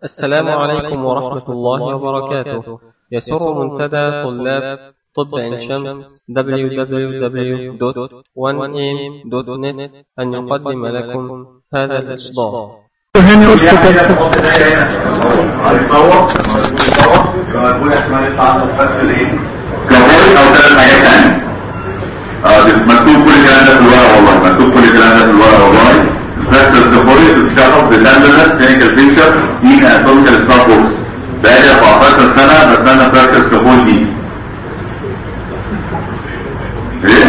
السلام عليكم ورحمة الله وبركاته يسر منتدى طلاب طب عين شمس www.1am.net أن يقدم لكم هذا الإصدار هاني قصة كذا هيصور هيصور يبقى مجموع احتمال يطلع عنده خط الايه؟ كابول او ثلاث حاجات ثانيه اه ده مكتوب كل الكلام ده في الورقه والله مكتوب كل الكلام ده في الورقه والله الفراكشر كابول بتشخص بالتندرنس كلينيكال بيكتشر ان اناتوميكال ستار بوكس بقالي 14 سنه بتمنى فراكشر كابول دي ايه؟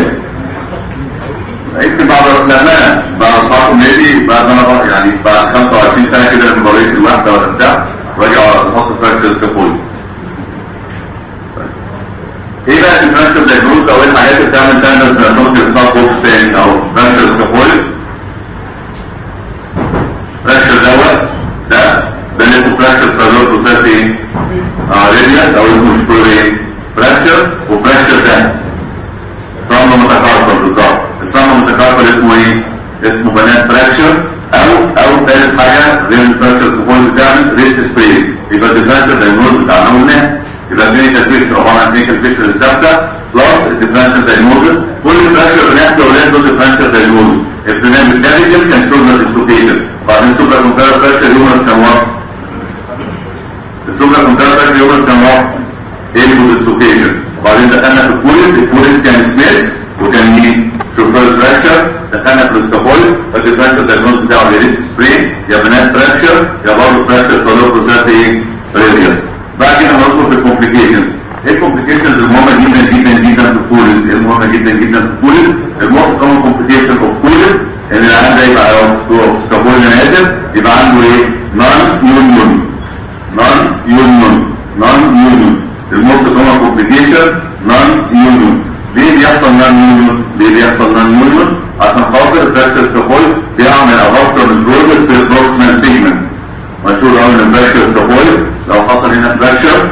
يمكن بعد لما بعد صاحب نادي بعد ما انا بقى- يعني بعد 25 سنه كده لما بقيت الواحده ولا بتاع راجع احط فراكشرز كابول ايه بقى الفراكشر دايجنوز او ايه الحاجات اللي بتعمل تندرز اناتوميكال ستار بوكس تاني او فراكشرز كابول فراكشر دوت ده ده اللي اسمه فراكشر كارdiac بروسيس ايه؟ اه ريديوس او اسمه شكور ايه؟ فراكشر وفراكشر ده صمم متكرر بالظبط الصمم المتكرر اسمه ايه اسمه بنات فراكشر او او ثالث حاجه غير الفراكشر سكون بتعمل ريست سبراي يبقى الديفرنشال دايجنوز بتاعنا قلنا يبقى كلينيكال بيكتشر عباره عن كلينيكال بيكتشر الثابته بلس الديفرنشال دايجنوز كل الفراكشر بنحكي اولاد دول ديفرنشال دايجنوز البرنامج الكلينيكال كان شغل ديسلوكيشن بعدين سوبر كونتر فراكشر يومرس كان واحد السوبر كونتر فراكشر يومرس كان واحد ايه ديسلوكيشن وبعدين دخلنا في الكوليس الكوليس كان سميث وكان مين شوفير فراكشر دخلنا في الاسكابول الديفرنشال دايجنوز بتاعه يا ريت سبرين يا بنات فراكشر يا برضه فراكشر صالور بروسيس ايه ريديوس بعد كده هندخل في الكومبليكيشن ايه الكومبليكيشنز المهمه جدا جدا جدا في الكوليس ايه المهمه جدا جدا في الكوليس الموست كومن كومبليكيشن اوف كوليس ان العيان ده يبقى سكابول نازل يبقى عنده ايه نون يونيون نون يونيون نون يونيون الموست كومن كومبليكيشن نون يونيون ليه بيحصل نون يونيون ليه بيحصل نون يونيون عشان خاطر الفراكشر سكابول بيعمل افاستر بروجرس في البروكسيمال سيجمنت مشهور قوي ان الفراكشر سكابول لو حصل هنا فراكشر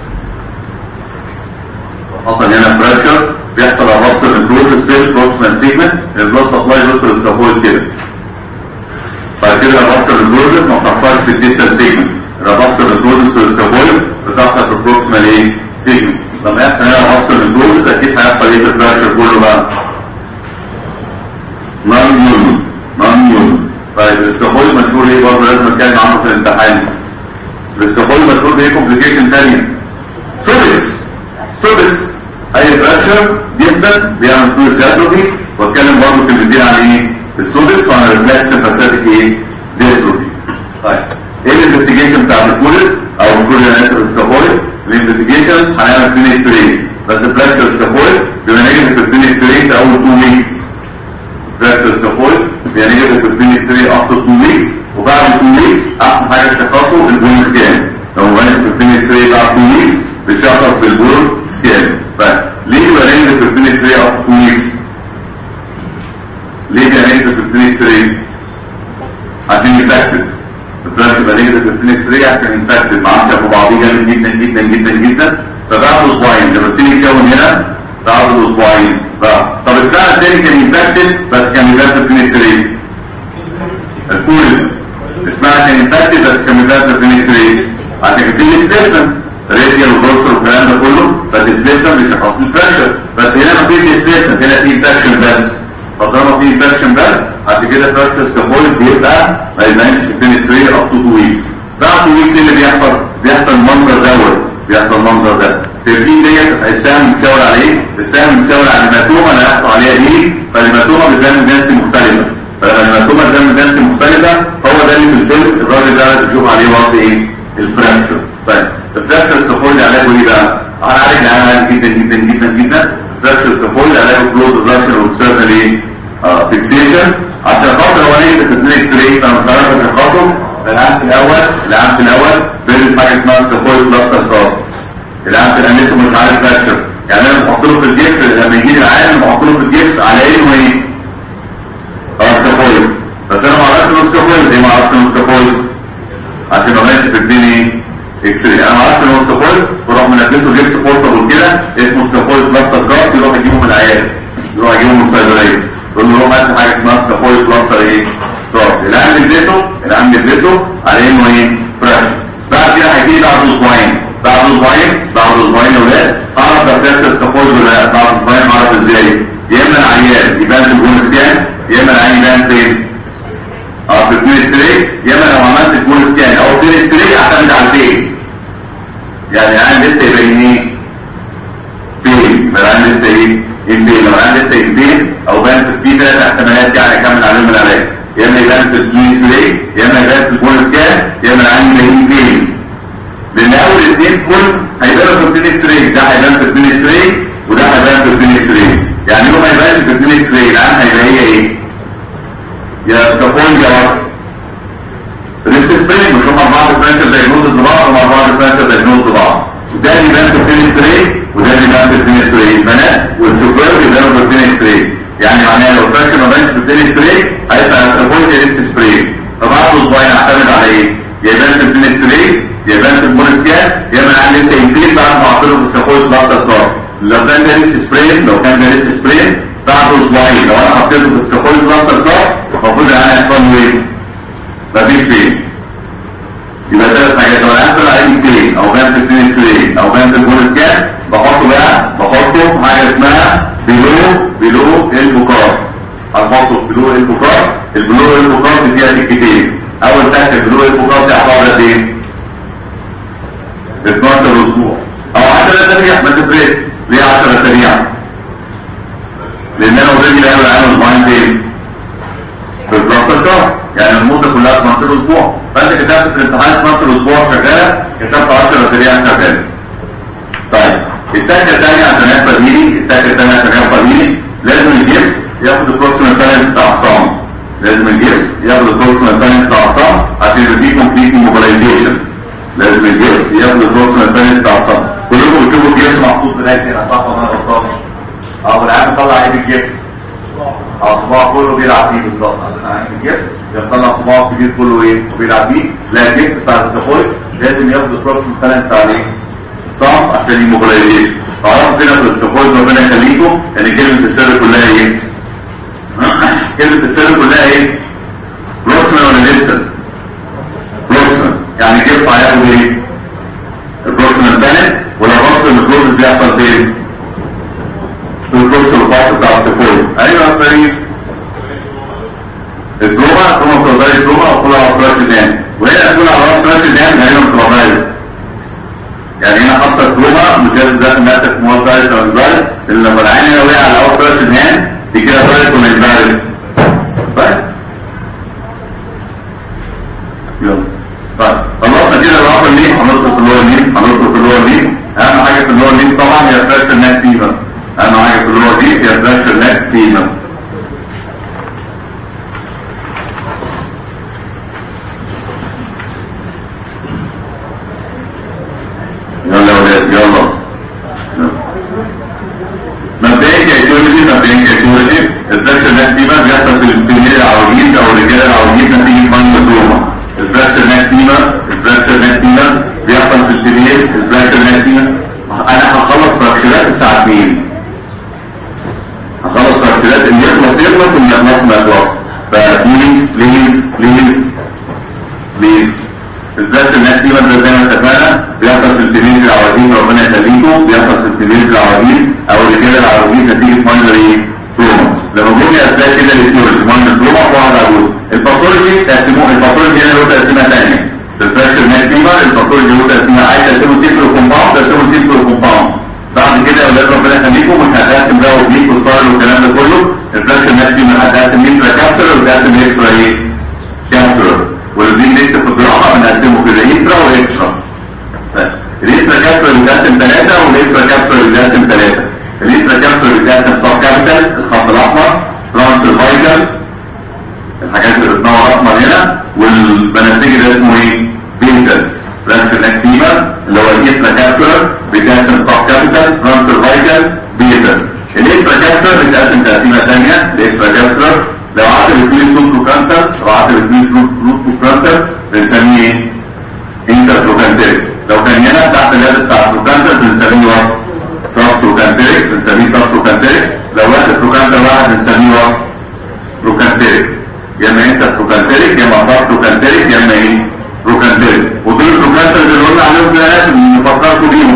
لو حصل هنا فراكشر بيحصل افاستر بروجرس في البروكسيمال سيجمنت البلاد سبلاي يدخل السكابول كده بعد كده الرابستر البروزس ما بتحصلش في الديستال سيجمنت الرابستر البروزس في السكابول بتحصل في البروكسيمال ايه سيجمنت لما يحصل هنا الرابستر البروزس اكيد هيحصل ايه في الفراكشر كله بقى نون يونيون نون يونيون طيب السكابول مشهور ايه برضه لازم اتكلم عنه في الامتحان السكابول مشهور بايه كومبليكيشن ثانيه سوبكس سوبكس اي فراكشر جدا بيعمل فلوس اتروفي واتكلم برضه كلمتين عن ايه السودكس وعن الريفلكس سمباثيك ايه ديستروفي طيب ايه الانفستيجيشن بتاع الكوليس او الكوليس اناتومي سكابويد الانفستيجيشنز هنعمل كلين اكس راي بس الفراكشر سكابويد بيبقى نيجاتيف في الكلين اكس راي في اول 2 ويكس فراكشر سكابويد بيبقى نيجاتيف في الكلين اكس راي افتر 2 ويكس وبعد 2 ويكس احسن حاجه تشخصه البون سكان لو ما بانش في الكلين اكس راي بعد 2 ويكس بيشخص بالبون سكان طيب ليه بيبقى نيجاتيف في الكلين اكس راي افتر 2 ويكس ليه بيبقى نيجاتيف في الكلين اكس راي عشان يفكت الفلاش يبقى نيجاتيف في الكلين اكس راي عشان يفكت ما عادش يبقوا بعضيه جامد جدا جدا جدا جدا فبعد اسبوعين لما بتيجي يكون هنا بعد اسبوعين بقى طب السنه الثاني كان يفكت بس كان يفكت في الكلين اكس راي الكوليس اسمها كان يفكت بس كان يفكت في الكلين اكس راي عشان كان في ستيشن راديال وبروسر والكلام ده كله فالديسبيشن بيشخص البريشر بس هنا مفيش ديسبيشن هنا في انفكشن بس فطالما في انفكشن بس بعد كده فراكشر سكابويد بيبقى ما يبانش في الكلينيك 3 اب تو 2 ويكس بعد 2 ويكس اللي بيحصل بيحصل المنظر دوت بيحصل المنظر ده الترتيب ديت السهم متشاور عليه السهم متشاور على الهيماتوما اللي هيحصل عليها دي فالهيماتوما بتبان دنسيتي مختلفه فلما الهيماتوما بتبان دنسيتي مختلفه هو ده اللي في الفيلم الراجل ده بتشوف عليه وقت ايه الفراكشر طيب الفراكشر سكابويد علاجه ايه بقى؟ هنعالج العيان عادي جدا جدا جدا جدا الفراكشر سكابويد علاجه كلوز ريدكشن وسيرجري فيكسيشن عشان خاطر هو نيجي في الكلينكس ري فانا مش عارف اشخصه العام في الاول العام في الاول بيلبس حاجه اسمها سكابويد بلاستر كراس العام في الانيسو مش عارف فراكشر يعني انا بحط له في الجبس لما يجي لي العيان بحط له في الجبس على انه ايه؟ اه سكابويد بس انا ما اعرفش انه سكابويد ليه ما اعرفش انه سكابويد عشان ما ماشي في الدنيا اكس راي انا ما اعرفش انه سكابويد بروح منزله جبس بورتابل كده اسمه سكابويد بلاستر كراس يروح يجيبه من العيال يروح يجيبه من الصيدليه يقول له روح هات حاجه اسمها سكافويد بلاستر ايه كراس العام بيلبسه العام بيلبسه على انه ايه فراكشر يا ولاد اعرف افكت سكافولد ولا بعرف الفاين اعرف ازاي يا اما العيان يبان في البون سكان يا اما العيان يبان فين اه في البون اكس راي يا اما لو عملت البون سكان او البون اكس راي اعتمد على الفين يعني العيان لسه يبين ايه فين يبقى العيان لسه ايه الفين لو العيان لسه الفين او بان في في ثلاث احتمالات يعني اكمل عليهم العلاج يا اما يبان في البون اكس راي يا اما يبان في البون سكان يا اما العيان يبين فين لان اول اثنين كل هيبانوا في البين اكس راي ده هيبان في البين اكس راي وده هيبان في البين اكس راي يعني يوم هيبان في البين اكس راي الان هيبقى هي ايه يا سكافون يا وقت ريست سبرينج مش هم اربعه ديفرنشال دايجنوز لبعض هم اربعه ديفرنشال دايجنوز لبعض ده اللي بيبان في البين اكس راي وده اللي بيبان في البين اكس راي البنات والشوفير بيبانوا في البين اكس راي يعني معناها لو فاشل ما بانش في البين اكس راي هيبقى سكافون يا ريست سبرينج فبعد اسبوعين اعتمد على ايه؟ يا يبان في البين اكس راي يبان في البون سكان يبقى عن لسه يمكن بعد ما اعطيله بستاكوز لاكتر كار لو كان ده لسه سبرين لو كان ده لسه سبرين بعد اسبوعين لو انا حطيته بستاكوز لاكتر كار المفروض ان انا يحصل له ايه؟ مفيش فين يبقى ثلاث حاجات لو انا طلع اي فين او بان في البين اكس راي او بان في البون سكان بحطه بقى بحطه في حاجه اسمها بلو بلو البوكار هنحطه في بلو البوكار البلو البوكار دي فيها تكتين اول تحت البلو البوكار دي هتقعد قد ايه؟ 12 اسبوع او 10 اسابيع ما تفرقش ليه 10 اسابيع لان انا اوريدي لاقي العين اسبوعين فين في البلاستر كار يعني المده كلها 12 اسبوع فانت كتبت في الامتحان 12 اسبوع شغاله كتبت 10 اسابيع شغاله طيب التاكه الثانيه عشان يحصل هيلي التاكه الثانيه عشان يحصل هيلي لازم الجبس ياخد البروكسيمال بالانس بتاع عصام لازم الجبس ياخد البروكسيمال بالانس بتاع عصام عشان يبقى فيه كومبليت موبيلايزيشن لازم الجبس ياخد البروكسيمال بالانس بتاع عصام كلكم بتشوفوا الجبس محطوط لغايه هنا صح ولا انا غلطان؟ اه والعيال مطلع ايد الجبس اه صباعه كله بيلعب فيه بالظبط عند الجبس يطلع صباعه الكبير كله ايه وبيلعب فيه لا الجبس بتاع الدخول لازم ياخد البروكسيمال بالانس بتاع الايه؟ صح عشان يموبيلايزيشن تعرفوا كده في الاستفاضه ربنا يخليكم ان كلمه السر كلها ايه؟ كلمه السر كلها ايه؟ بروكسيمال ولا ديستال؟ بروكسيمال يعني الجبس هياخد ايه؟ البروكسيمال بالانس ولا البروكسيمال البروكسيمال بيحصل فين؟ في البروكسيمال بارت بتاع الاستفاضه ايوه فريق الدروما الدروما بتبقى زي الدروما وكلها على فراش النام وهنا تكون على راس فراش النام غالبا بتبقى غايبه يعني هنا حاطه الدروما مجرد ده ماسك مواد دايت او البارد اللي لما العين هنا وقع على اول فراش النام دي كده دايت ولا البارد طيب يلا طيب خلصنا كده الرابع ليه هندخل في اللور ليه هندخل في اللور ليه اهم حاجه في اللور ليه طبعا هي فراش النام فيما اهم حاجه في اللور دي هي فراش النام فيما يلا يا ولاد يلا مبدئيا كايتولوجي مبدئيا كايتولوجي الفراكشر ناس ديما بيحصل في البنية العواجيز او الرجال العواجيز نتيجة مانجا تروما الفراكشر ناس ديما الفراكشر ناس ديما بيحصل في البنية الفراكشر ناس ديما انا هخلص فراكشرات الساعة 2 هخلص فراكشرات اللي يخلص يخلص واللي يخلص ما يخلص فبليز بليز بليز بليز الفراكشر ناس ديما ده زي ما اتفقنا بيحصل في التلميذ العواجيز ربنا يخليكم بيحصل في التلميذ العواجيز او الرجال العواجيز نتيجه ماينر ايه؟ تروما لما جم اسباب كده للثيوري ماينر تروما وقعد اقول الباثولوجي تقسموه الباثولوجي هنا له تقسيمه ثانيه في الفراكشر ناتيما الباثولوجي له تقسيمه عايز تقسمه سيكلو كومباوند تقسمه سيكلو كومباوند بعد كده يا اولاد ربنا يخليكم مش هتقسم ده وبليك وستار والكلام ده كله الفراكشر ناتيما هتقسم انترا كابسولر وتقسم اكسترا ايه؟ كابسولر والبليك نكتب في الجراحه بنقسمه كده انترا واكسترا الانترا كابسول بيتقسم ثلاثة والاكسترا كابسول بيتقسم ثلاثة الانترا كابسول بيتقسم سب كابيتال الخط الاحمر ترانس فايتال الحاجات اللي بتنور احمر هنا والبنفسجي ده اسمه ايه؟ بيزل فراكشن اكتيفا اللي هو الانترا كابسول بيتقسم سب كابيتال ترانس فايتال بيزل الاكسترا كابسول بيتقسم تقسيمة ثانية الاكسترا كابسول لو عدد الاثنين روت كانتس لو عدد الاثنين روت كانتس بنسميه ايه؟ انتر لو كان هنا تحت اليد بتاع البروكانتر بنسميه وقت سب بروكانتريك بنسميه سب بروكانتريك لو واحد بروكانتر واحد بنسميه وقت بروكانتريك يا اما انت بروكانتريك يا اما سب بروكانتريك يا اما ايه بروكانتريك ودول البروكانتر اللي قلنا عليهم في الاناتومي نفكركم بيهم مين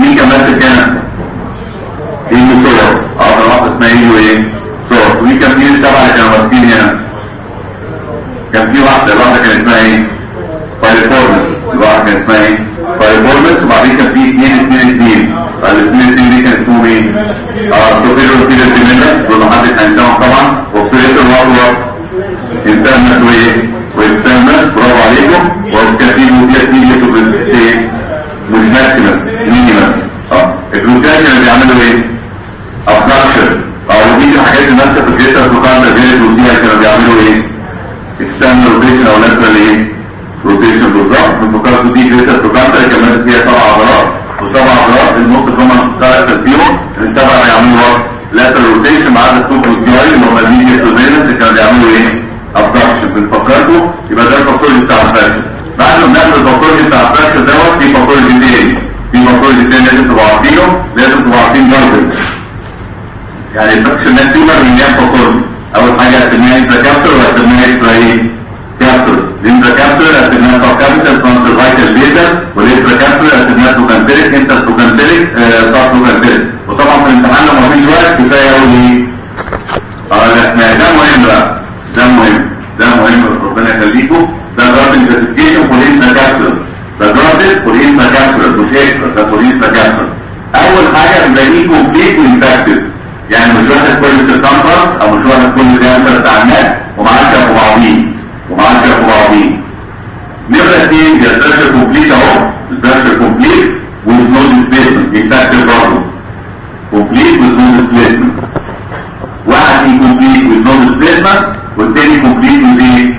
مين كان ماسك هنا؟ ايجو صوص اه واحده اسمها ايجو ايه؟ صوص ومين كان مين السبعه اللي كانوا ماسكين هنا؟ كان في واحده الواحده كان اسمها ايه؟ بايرفورمس الواحده كان اسمها ايه؟ بايرفورمس وبعدين كان في اثنين اثنين اثنين فالاثنين اثنين دي كان اسمهم ايه؟ اه سوبيريور بيلر سيميلر دول محدش هينساهم طبعا وبيلر وات انترنس وايه؟ واكسترنس برافو عليكم وكان في جلوتيا ميديس ايه؟ مش ماكسيمس مينيمس اه الجلوتيا كانوا بيعملوا ايه؟ ابدكشن اه ودي الحاجات اللي ماسكه في الجيتر بروكاردا غير الجلوتيا كانوا بيعملوا ايه؟ اكسترنال روتيشن او لاترال ايه؟ روتيشن بالظبط البروكاردا دي جيتر بروكاردا اللي كان ماسك فيها سبع عضلات وسبع عضلات النقطه كمان كاركتر فيهم السبعه بيعملوا لاترال روتيشن ما عدا التوب والجاي اللي هم الميديا سيرفيلنس اللي كانوا بيعملوا ايه؟ ابدكشن بنفكركم يبقى ده الفاصولي بتاع الفاشن بعد ما بناخد الفاصولي بتاع الفاشن دوت في فاصولي تاني في فاصولي تاني لازم تبقوا عارفينه لازم تبقوا عارفين برضه يعني الفاكشن ده تيومر من نيام فاصولي اول حاجه هسميها انترا كابسول وهسميها اكسترا ايه؟ كابسول الانترا كابسول هسميها سب كابيتال ترانسفايتال بيتا والاكسترا كابسول هسميها توكانتيريك انتر توكانتيريك سب توكانتيريك وطبعا في الامتحان لو مفيش وقت كفايه قوي ايه؟ اه الاسماء ده مهم بقى ده مهم ده مهم ربنا يخليكم ده جرافيك كلاسيفيكيشن فور انترا كابسول ده جرافيك فور انترا كابسول مش اكسترا ده فور انترا كابسول اول حاجه بنلاقيه كومبليت وانفكتد يعني مش واخد كل السيركمفرنس او مش واخد كل الدايمتر بتاع الناس ومعاه شافوا بعضين ومعاه شافوا بعضين نمرة اثنين هي البريشر كومبليت اهو البريشر كومبليت with no displacement effective برضه كومبليت with no displacement واحد incomplete with no displacement والتاني complete with ايه؟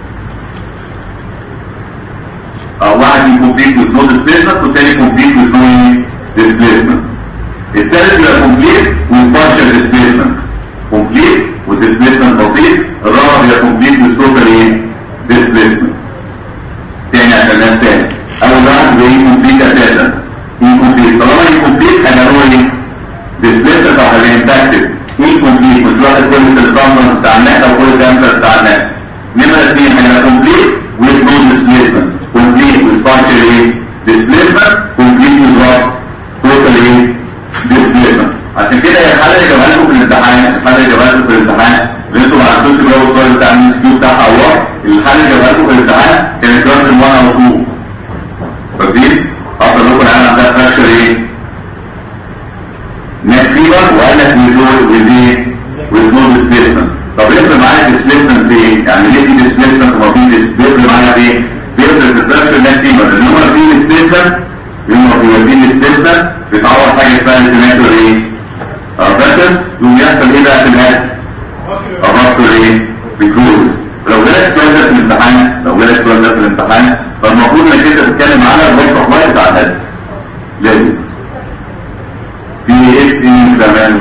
اه واحد incomplete with no displacement والتاني complete with no displacement التالت بيبقى complete with partial displacement complete with displacement بسيط الرابع بيبقى complete with total ايه؟ displacement تاني عشان الناس تاني اول واحد بيبقى incomplete اساسا incomplete طالما incomplete هيبقى هو ايه؟ displacement او هيبقى impacted incomplete مش واخد كل السيركمفرنس بتاع الناس او كل الدايمتر بتاع الناس نمرة اثنين هيبقى complete with no displacement complete with partial ايه؟ displacement complete with what? total ايه؟ displacement عشان كده هي الحالة اللي جابها لكم في الامتحان الحالة اللي جابها لكم في الامتحان اللي انتوا ما عرفتوش تجاوبوا السؤال بتاع النس كيو بتاعها هو الحالة اللي جابها لكم في الامتحان كانت جارد 1 او 2 فاكرين؟ افضل لكم العيال عندها فراكشر ايه؟ نت فيبر وقال لك ويزول ويزي ويزنو ديسبيسمنت طب يفرق معايا ديسبيسمنت في ايه؟ يعني ليه في ديسبيسمنت وما في بيفرق معايا في ايه؟ بيفرق في الفراكشر نت فيبر لان هما في ديسبيسمنت يوم ما بيودين ديسبيسمنت بتعوض حاجه اسمها انتيماتور ايه؟ اه فاكر؟ يقوم يحصل ايه بقى في الهات؟ الرابطه ايه؟ بيكروز لو جالك السؤال ده في الامتحان لو جالك السؤال ده في الامتحان فالمفروض انك انت تتكلم على الوصف لاين بتاع الهات لازم في ايه في زمان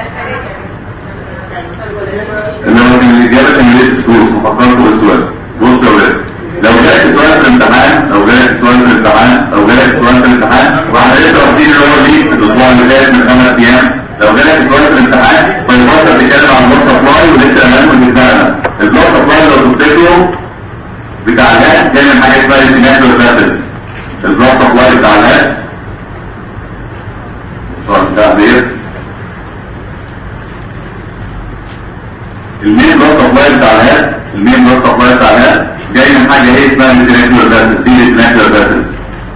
اللي هو كان الاجابه كان ليت سكورس مفكركم بالسؤال بص يا ولاد لو جالك سؤال في الامتحان لو جالك سؤال في الامتحان لو جالك سؤال في الامتحان واحنا لسه واخدين اللي هو دي الاسبوع اللي فات من خمس ايام لو جالك سؤال في الامتحان فالبطل بيتكلم عن البلس سبلاي ولسه امامه بتاعنا البلس سبلاي لو تفتكروا بتاع الهات جاي من حاجه اسمها الانتيناتور فاسلز البلس سبلاي بتاع الهات تعبير المين بلس سبلاي بتاع الهات المين بلس سبلاي بتاع الهات جاي من حاجه ايه اسمها الانتيناتور فاسلز دي الانتيناتور فاسلز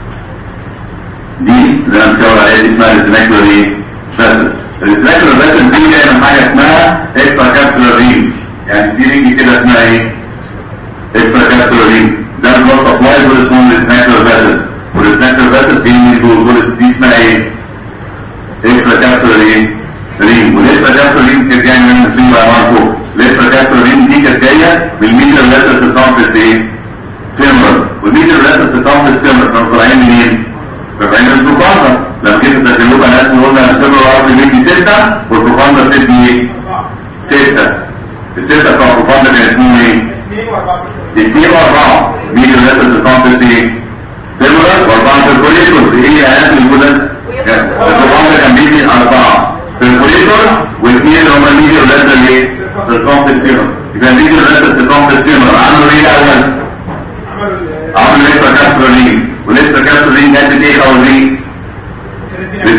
دي اللي انا مشاور عليها دي اسمها الانتيناتور ايه فاسلز الانتيناتور فاسلز دي جايه من حاجه اسمها اكسترا كابسولار رينج يعني دي رينج كده اسمها ايه اكسترا كابسولار رينج ده البلس سبلاي دول اسمهم الانتيناتور فاسلز والانتيناتور فاسلز دي دول دول دي اسمها ايه اكسترا كابسولار ايه رينج والاكسترا كابسولار رينج كانت جايه من السين بقى ماركو الاكسترا كابسولار رينج دي كانت جايه بالميديال لاتر سيركمفرنس ايه فيمر والميديال لاتر سيركمفرنس فيمر كانوا طالعين منين طالعين من البروفاندر لما جيت تسجلوها ناس قلنا الفيمر الارض بيدي 6 والبروفاندر بتدي ايه 6 الستة بتوع البروفاندر كان اسمهم ايه 2 و4 ميديال لاتر سيركمفرنس ايه فيمر و4 بيركوليتورز ايه اهم الجزء البروفاندر كان بيدي أربعة بيركوليتور واثنين اللي هم الميديا ولاد الايه؟ الكومبلكس سيرم يبقى الميديا ولاد الكومبلكس سيرم عملوا ايه الأول؟ عملوا لسه كابسولين ولسه كابسولين جت ايه خوازيق؟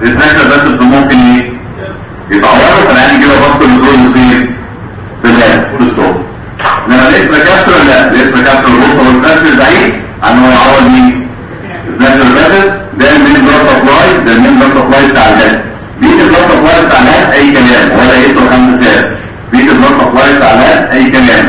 الريتراكتور بس ممكن ايه يتعوروا فالعين يجيبها باسكو الجروز فين في الهاد فول ستوب انما الاسم كابتور لا الاسم كابتور الغرفه والكابتور بعيد عن هو يعور مين الريتراكتور بس ده المين بلس سبلاي ده المين بلس سبلاي بتاع الهاد بيت البلس سبلاي بتاع الهاد اي كلام ولا يسوى خمسة ساعات بيت البلس سبلاي بتاع الهاد اي كلام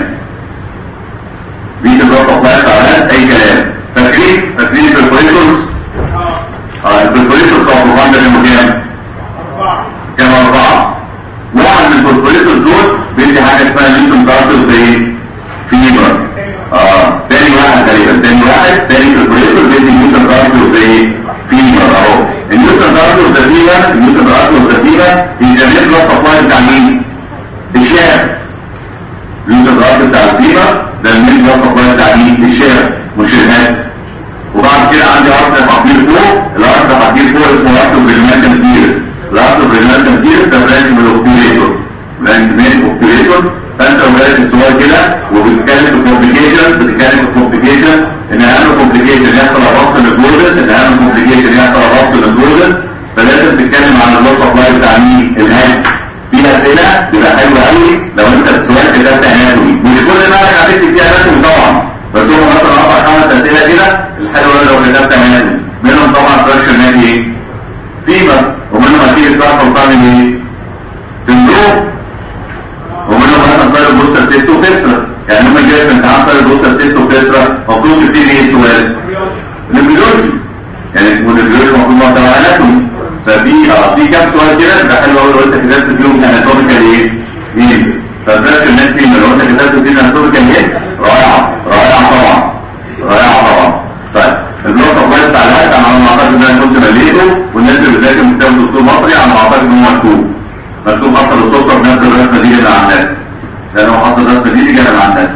بيت البلس سبلاي بتاع الهاد اي كلام فاكرين فاكرين البريكورز اه البريكورز بتاع البروجرام ده كانوا كام؟ كام أربعة واحد من البروسبريتورز دول بيدي حاجة اسمها نيوتن كارتر زي فيبر اه تاني واحد تقريبا تاني واحد تاني بريسبريتور بيدي نيوتن كارتر زي فيبر اهو النيوتن كارتر زي فيبر النيوتن كارتر زي فيبر يجنب له سبلاي بتاع مين؟ الشارع النيوتن كارتر بتاع الفيبر ده المين بلس سبلاي بتاع مين؟ الشارع مش الهات وبعد كده عندي ارض تحضير فوق الارض تحضير فوق اسمه ارض بريماتن تيرس الارض بريماتن تيرس ده برانش من الاوبتيريتور برانش من الاوبتيريتور فانت ولاد السؤال كده وبتتكلم في كومبليكيشنز بتتكلم في كومبليكيشنز ان اهم كومبليكيشن يحصل اباص للجلوزس ان اهم كومبليكيشن يحصل اباص للجلوزس فلازم تتكلم عن اللوس سبلاي بتاع مين الهاد في اسئله تبقى حلوه قوي لو انت في سؤال كتبت اناتومي مش كل مالك هتكتب فيها اناتومي طبعا بس هم مثلا اربع خمس اسئله كده الحلوه لو كتبت اناتومي منهم طبعا فراكشن نادي ايه؟ فيبر ومنهم اكيد الضغط وطعم ايه؟ سندروم ومنهم مثلا صار البوستر سيست وكسرة يعني لما جاي في امتحان صار البوستر سيست وكسرة المفروض تبتدي ايه السؤال؟ النبيولوجي يعني النبيولوجي المفروض محتوى اناتومي ففي اه في كام سؤال كده يبقى حلو قوي لو انت كتبت فيهم اناتوميكال ايه؟ ايه؟ فبلاش الناس دي لو انت كتبت فيهم اناتوميكال ايه؟ رائعه رائعه طبعا رائعه طبعا طيب النقطه الضيف بتاع الهات انا على ما اعتقد ان انا كنت مليته والناس اللي بتذاكر من كتاب الدكتور مصري على ما اعتقد ان هو مكتوب مكتوب حصل السلطه بنفس الرسمه دي اللي على النت لان هو حصل الرسمه دي اللي على النت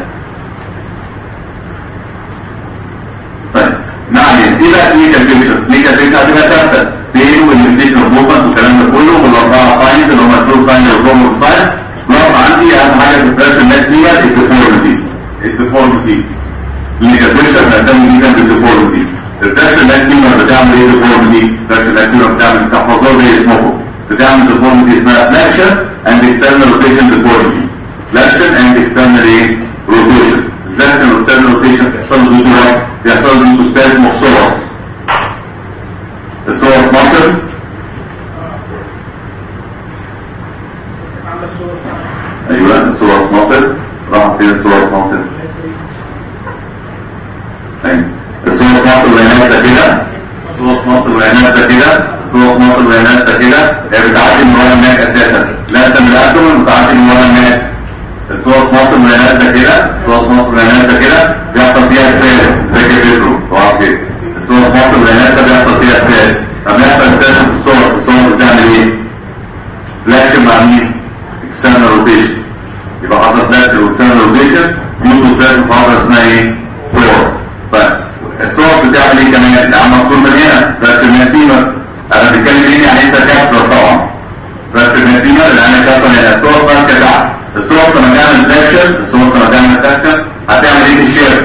طيب ما علينا دي بقى كلينيكال بيكتشر كلينيكال بيكتشر هتبقى ثابته فين والانفيشن موفمنت والكلام ده كله والاربعه ساينز اللي هم الفلو ساين والبرومو ساين بلس عندي اهم حاجه في البريشر نت دي الديفورميتي الديفورميتي كلينيكال بيكتشر بنهتم جدا بالديفورميتي البريشر نت دي بتعمل ايه ديفورميتي البريشر نت دي بتعمل تحفظات زي اسمه بتعمل ديفورميتي اسمها فلاكشن اند اكسترنال روتيشن ديفورميتي فلاكشن اند اكسترنال ايه روتيشن فلاكشن واكسترنال روتيشن بيحصل له دي بيحصل له دي استاذ مخصوص الصوص مصر ايوه الصوص مصر راح فين الصوص مصر ايوه الصوص مصر بيانات ده كده الصوص مصر بيانات ده كده الصوص مصر بيانات ده كده هي بتعدي من ورا الناك اساسا لا انت من الاتوم بتعدي من ورا الناك الصوص مصر بيانات ده كده الصوص مصر بيانات ده كده بيحصل فيها سبيل زي كده طبعا كده الصوص مصر بيانات ده بيحصل فيها سبيل لما يحصل سبيل في الصوص الصوص بتعمل ايه؟ فلاكشن مع مين؟ اكسترنال روتيشن يبقى حصل فلاكشن واكسترنال روتيشن يوجد فلاكشن في عضله اسمها ايه؟ فورس طيب الصوص بتعمل ايه كمان؟ ده عم مكتوب من هنا فلاكشن ماتيمر انا بتكلم هنا يعني انت كابتر طبعا فلاكشن ماتيمر اللي انا كابتر هنا الصوص ماسكه تحت الصوص لما تعمل فلاكشن الصوص لما تعمل فلاكشن هتعمل ايه في الشيفت؟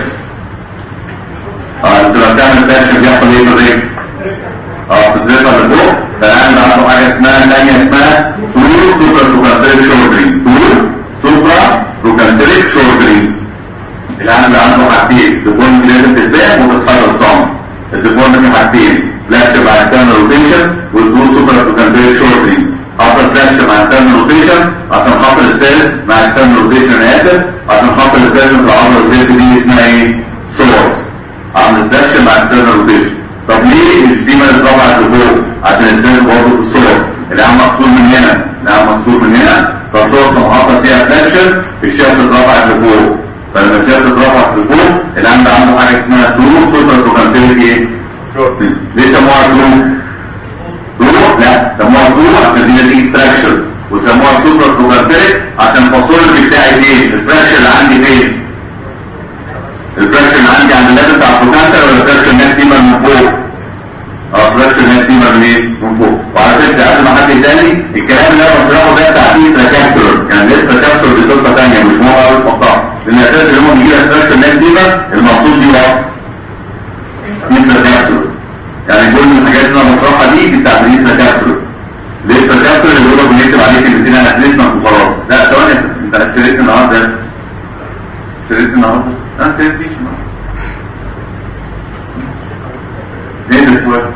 اه انت لما تعمل فلاكشن بيحصل ايه في الرجل؟ اه بتزيدها لفوق فالان عنده حاجه اسمها ثانيه اسمها طول سوبر روكانتريك شولدرينج طول سوبرا روكانتريك شولدرينج الان عنده حاجتين ديفورميتي لازم تتباع وتتحرك صم الديفورميتي حاجتين فلاكشن مع اكسترنال روتيشن والطول سوبر روكانتريك شولدرينج حصل فلاكشن مع اكسترنال روتيشن عشان خاطر ستاز مع اكسترنال روتيشن انا اسف عشان خاطر ستاز في العضله الزيت دي اسمها ايه؟ سورس عمل فلاكشن مع اكسترنال روتيشن طب ليه الفيمر اترفعت لفوق عشان الستاز برضه في السورس العام مقصود من هنا العام مقصود من هنا فالصورة لما حصل فيها فلاكشن الشافت اترفعت لفوق فلما الشافت اترفعت لفوق العام ده عنده حاجه اسمها ترو سوبر بروكانتيريك ايه؟ ليه سموها ترو؟ ترو؟ لا سموها ترو عشان دي نتيجه فراكشر وسموها سوبر بروكانتيريك عشان الفاصولي بتاعي فين؟ الفراكشر اللي عندي فين؟ الفراكشر اللي عندي عند الليفل بتاع البروكانتر ولا الفراكشر الناس دي من فوق؟ اه فراكشر الناس دي من ايه؟ من فوق وعلى فكره قبل ما حد يسالني الكلام اللي انا بشرحه ده تعديل تراكابتور يعني لسه تراكابتور دي قصه ثانيه مش هو اول مقطع لان اساس اللي هم بيجي لك فراكشر الناس دي المقصود دي وقت دي تراكابتور يعني كل الحاجات اللي انا بشرحها دي دي تعديل تراكابتور الكابسول اللي بيقول لك بنكتب عليه كلمتين انا كلمتنا وخلاص لا ثواني انت اشتريت النهارده اشتريت النهارده لا ما اشتريتش النهارده ليه ده سؤال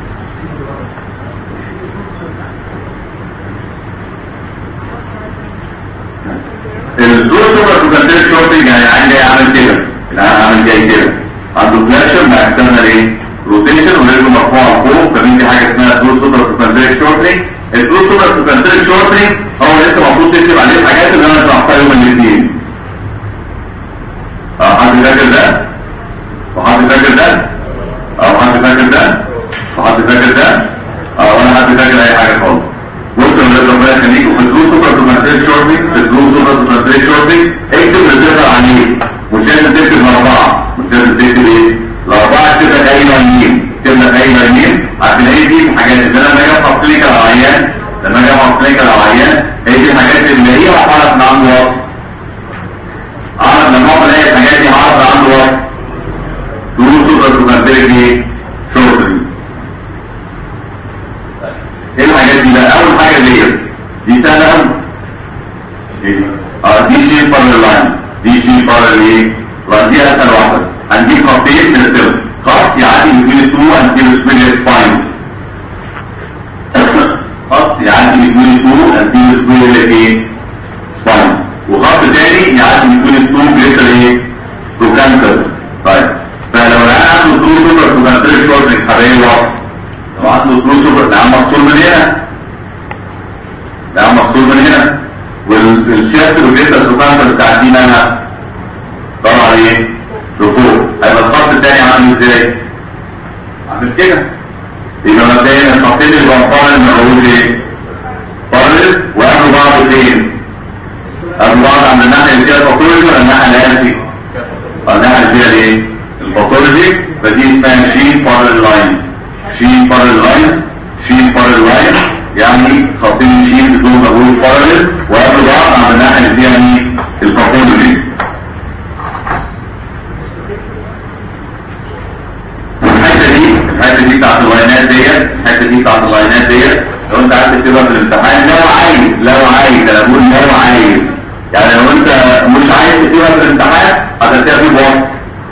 الدور سوبر كونتنت شورتنج يعني عندي عامل كده العين عامل جاي كده عنده فلاكشن مع اكسترنال ايه روتيشن ورجله مرفوعه فوق فمين في حاجه اسمها دور سوبر كونتنت شورتنج الدور سوبر كونتنت شورتنج هو اللي انت المفروض تكتب عليه الحاجات اللي انا شرحتها يوم الاثنين اه حد فاكر ده وحد فاكر ده اه حد فاكر ده وحد فاكر ده اه ولا حد فاكر اي حاجه خالص بص يا ولاد ربنا يخليكم في الدروس سوبر كونتنت شورتنج في الدروس سوبر كونتنت شورتنج اكتب اللي تقدر عليه مش لازم تكتب الاربعه مش لازم تكتب ايه الاربعه اكتب لك اي لاينين اكتب لك اي لاينين عشان هي دي الحاجات اللي لما اجي افحص ليك العيان لما اجي افحص ليك العيان هي دي الحاجات اللي هي هتعرف ان عنده وقت اعرف لما اقعد الاقي الحاجات دي هعرف ان عنده وقت دروس سوبر كونتنت ايه شورتنج ايه الحاجات دي بقى اول حاجه ديت دي سهله قوي ايه اه دي شيء بارل لاين دي شيء بارل ايه لاين دي اسهل واحده هنجيب خطين نرسمهم خط يعدي بين التو انتيرو سبيريال سباينز خط يعدي بين التو انتيرو سبيريال ايه سباين وخط تاني يعدي بين التو جريتر ايه بروكانترز طيب فلو العيان عنده تو سوبر بروكانترز شورتنج حبايب واحد لو عنده تو سوبر ده عم مقصور من هنا ده عم مقصور من هنا والشاست والجيتا البروكانتر بتاع دي مالها طبعا ايه لفوق هيبقى الخط التاني عامل ازاي عامل كده يبقى مبدئيا الخطين اللي بنقارن نقول ايه قارن وقابلوا بعض فين قابلوا بعض عند الناحيه اللي فيها الباثولوجي ولا الناحيه اللي هي الناحيه اللي فيها ايه الباثولوجي فدي اسمها شين بارل لاينز شين بارل لاين شين بارل لاين يعني خطين شين بدون مجهول بارل وقابلوا بعض عند الناحيه اللي فيها ايه الباثولوجي الحته دي الحته دي بتاعت اللاينات ديت الحته دي بتاعت اللاينات ديت لو انت عايز تكتبها في الامتحان لو عايز لو عايز انا بقول لو عايز يعني لو انت مش عايز تكتبها في الامتحان هتكتبها في بوقت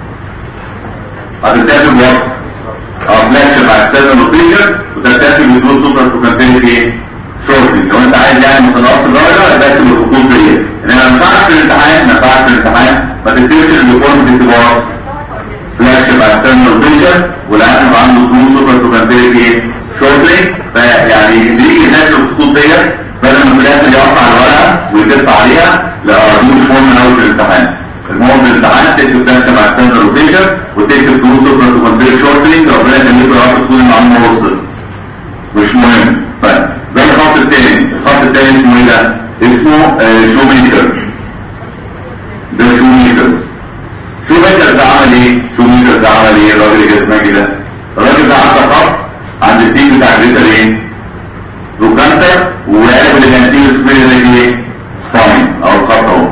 هتكتبها في بوقت اه فلاكشن مع السيرفر روتيشن وتكتفي بدون سوبر كومباتيبل شورتنج لو انت عايز يعني متناقص درجه يبقى اكتب الخطوط ديت انما ما ينفعش في الامتحان ما ينفعش في الامتحان ما تكتبش اليونيفورم في اختبار فلاش مع السيرفر روتيشن والعيان يبقى عنده بدون سوبر كومباتيبل شورتنج فيعني اللي يجي هناك الخطوط ديت بدل ما في الاخر يقطع الورقه ويلف عليها لا دي مش مهم قوي في الامتحان المهم في الامتحان تكتب فلاش مع السيرفر روتيشن وتكتب بدون سوبر كومباتيبل شورتنج ربنا يخليك يا رب تكون المعلومه وصلت مش مهم طيب ده الخط الثاني الخط الثاني اسمه ايه ده اسمه آه شو ميكرز ده شو ميكرز شو ميكرز ده عمل ايه شو ميكرز ده عمل ايه الراجل اللي اسمه كده الراجل ده عنده خط عند التيم بتاع جريتر ايه روكانتر وقال اللي كان تيم سبيل ايه سباين او الخط اهو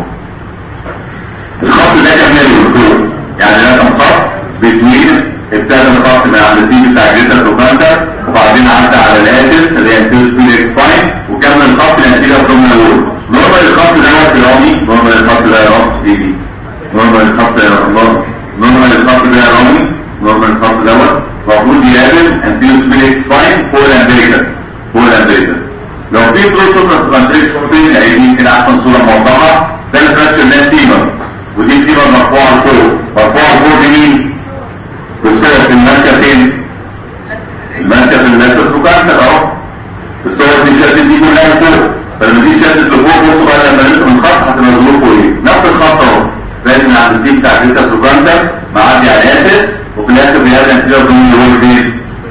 الخط ده كان ماله فوق يعني رسم خط بتوين ابتدى الخط من عند التيم بتاع جريتر روكانتر وبعدين عدى على الاسس اللي هي التيم سبيل سباين وكمل الخط لنتيجه ضمن الوول نورمال الخط ده وقت رامي نورمال الخط ده يا رام تيجي نورمال الخط يا رام نورمال الخط ده يا رامي نورمال الخط دوت المفروض يقابل انتيو سبيل سباين فوق الامبريكس فوق الامبريكس لو في بروسوس كونتريك شورتين يعني دي يمكن احسن صوره موضحه ده الفراكشر ده فيبر ودي فيبر مرفوعه لفوق مرفوعه لفوق بمين؟ بالصوره الماسكه فين؟ الماسكه في الناس البروكانتر اهو الصور دي شدت دي كلها لفوق فلما دي شدت لفوق بصوا بقى لما نرسم الخط هتبقى ظروفه ايه؟ نفس الخط اهو لازم من عند الديب بتاع جريتا بروكانتر معدي على اسس وفي الاخر بيهدى انتجار ضمن الهول فين؟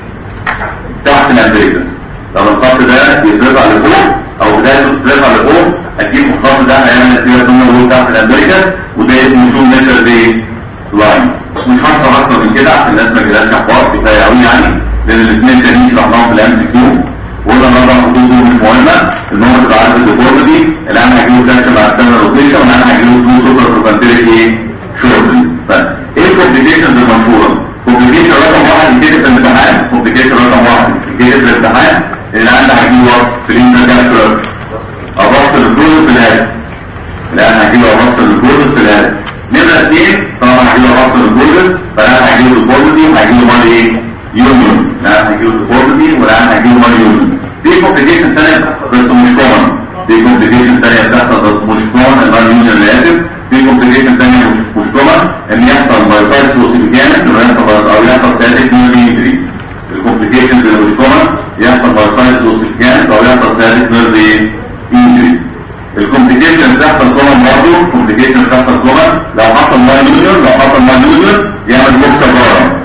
تحت الامبريكس لو الخط ده يترفع لفوق او بدايته تترفع لفوق اكيد الخط ده هيعمل انتجار ضمن الهول تحت الامبريكس وده اسمه شو متر زي لاين مش هشرح اكتر من كده عشان الناس ما تجيلهاش احباط كفايه قوي يعني لان الاثنين تانيين شرحناهم في الام سي كيو وقلنا الاربع خطوط دول مش مهمه المهم تبقى عارف الديفورميتي الان هيجيله فلاش مع التيرنال روتيشن والان هيجيله تو سوبر بروفانتيريك ايه شورتنج ايه الكومبليكيشنز المشهوره؟ كومبليكيشن رقم واحد يتكتب في الامتحان كومبليكيشن رقم واحد يتكتب في الامتحان اللي عندك هيجيله في الانتركابسولار ابص الجلوكوز في الهاتف الان هيجيله ابص الجلوكوز في الهاتف نمرة اثنين طبعا هيجيله ابص الجلوكوز فالان هيجيله ديفورميتي وهيجيله مال ايه؟ يونيون الان هيجيله ديفورميتي والان هيجيله مال يونيون دي كومبليكيشن ثانية بس مش كومن دي كومبليكيشن ثانية بتحصل بس مش كومن المال يونيون لازم في كومبليكيشن ثانية مش مش كومن ان يحصل بايفايتس وسيبيكانس او يحصل او يحصل ستاتيك نيرف انجري الكومبليكيشنز اللي مش كومن يحصل بايفايتس وسيبيكانس او يحصل ستاتيك نيرف انجري الكومبليكيشن بتحصل كومن برضه الكومبليكيشن بتحصل كومن لو حصل مال يونيون لو حصل مال يونيون يعمل بوكس بره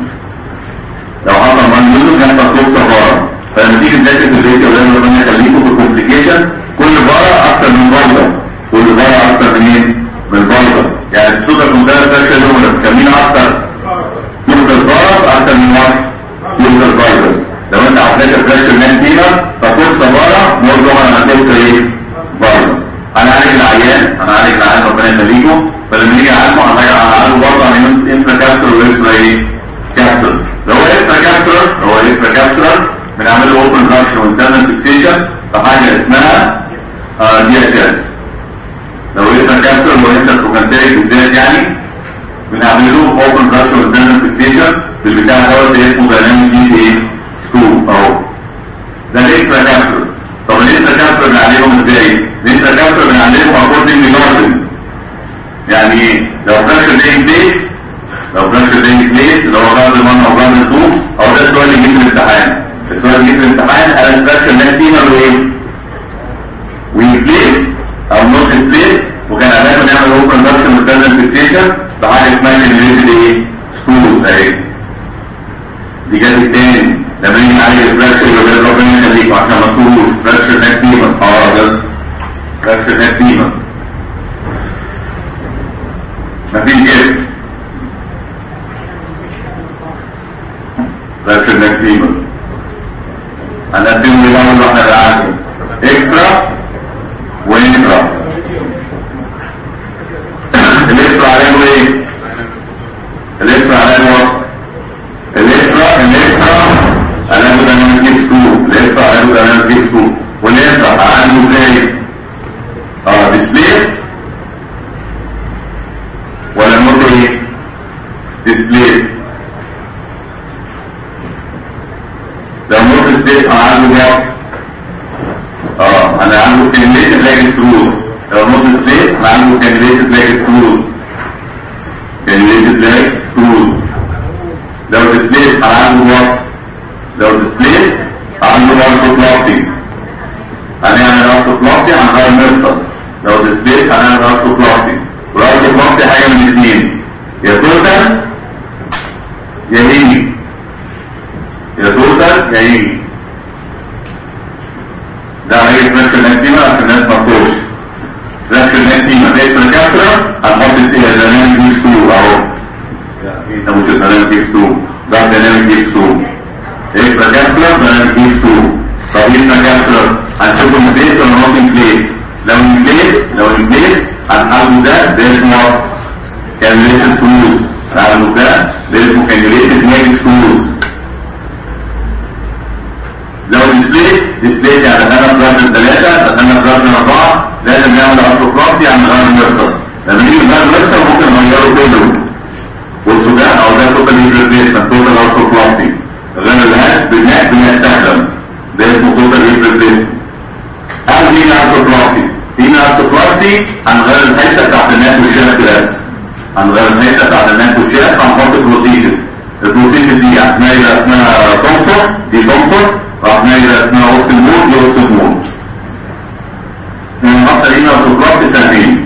لو حصل مال يونيون يحصل بوكس بره فلما تيجي تذاكر في البيت يا ولاد ربنا يخليكم في الكومبليكيشن كل بره اكتر من بره كل بره اكتر من ايه؟ من بره يعني السوبر كومبيوتر فاكشن لومنس كان مين اكتر؟ يوكس فارس اكتر من واحد يوكس فايروس لو انت عملت فاكشن نان فيها فكوكس بره برضه انا هتوكس ايه؟ بره انا عالج العيان انا عالج العيان ربنا يخليكم فلما نيجي نعالجه هنعالجه برضه عن انترا كابسول واكسترا ايه؟ كابسول لو هو اكسترا كابسول لو هو اكسترا كابسول بنعمل له اوبن رابشن وانترنال فيكسيشن في حاجه اسمها دي اس اس لو لسه كابسول وانت بروجانتيك بالذات يعني بنعمل له اوبن رابشن وانترنال فيكسيشن في البتاع دوت اللي اسمه دايناميك دي ايه سكوب اهو ده الاكسترا كابسول طب الاكسترا كابسول بنعملهم ازاي؟ الاكسترا كابسول بنعملهم اكوردنج لجاردن يعني ايه؟ لو فراكشن داينج بليس لو فراكشن داينج بليس اللي هو جاردن 1 او جاردن 2 او ده السؤال اللي جه في الامتحان السؤال اللي جه في الامتحان انا الفراكشن ده فيمر وايه؟ ويبليس او نوت سبليت وكان عمال نعمل اوبن رابشن وكان فيكسيشن بحاجه اسمها جنريتد ايه؟ سكولز اهي دي جت التاني لما نيجي نعالج الفراكشن يبقى ربنا يخليكم عشان ما تقولوش فراكشن ناك فيمر اه ده فراكشن ناك فيمر مفيش جبس فراكشن ناك فيمر هنقسمهم لبعض واحنا بنعالجه اكسترا وانترا الاكسترا علامه ايه؟ الاكسترا علامه الاكسترا الاكسترا علامه دايناميك جيب سكول الاكسترا علامه دايناميك جيب سكول والانترا علامه ازاي؟ اه ديسبليس ولا نوت ايه؟ ديسبليس لو نوت ديسبليس انا عنده جاب اه انا عنده كانيليتد لاج سكروز لو نوت ديسبليس انا عنده كانيليتد لاج سكروز كانيليتد لاج سكروز لو ديسبليس انا عنده وقت لو ديسبليس عنده وقت بلوكينج هنعمل وقت بلوكينج هنغير مفصل لو ديسبليس هنعمل وقت بلوكينج وقت بلوكينج حاجه من الاثنين يا توتال يا هيجي يا توتال يا هيجي ده هي فراكشن نكتيمة عشان الناس ما تقولش فراكشن نكتيمة ده اسم كاسرة هنحط فيها ديناميك ديب ستو اهو ده مش ديناميك ديب ستو ده ديناميك ديب ستو اسم كاسرة ديناميك ديب ستو طب اسم كاسرة هنشوفه ان بليس ولا نوت ان بليس لو ان بليس لو ان بليس هنحاول ده ده اسمه كانيوليتد سكروز هنعمله ده ده اسمه كانيوليتد نيك سكروز لو ديسبليت ديسبليت يعني دخلنا في رقم ثلاثة دخلنا في رقم أربعة لازم نعمل أرثروبلاستي يعني نغير المفصل لما نيجي نغير المفصل ممكن نغيره كله والسودان أو ده توتال ريبليسمنت توتال أرثروبلاستي غير الهات بالناك بنستخدم ده اسمه توتال ريبليسمنت أو دي أرثروبلاستي دي أرثروبلاستي هنغير الحتة بتاعت الناك والشاف بس هنغير الحتة بتاعت الناك والشاف هنحط بروسيسز البروسيسز دي اسمها اسمها تومسون دي تومسون رحنا إلى اسمها وقت الموت لوقت الموت من حتى هنا سقراط سنتين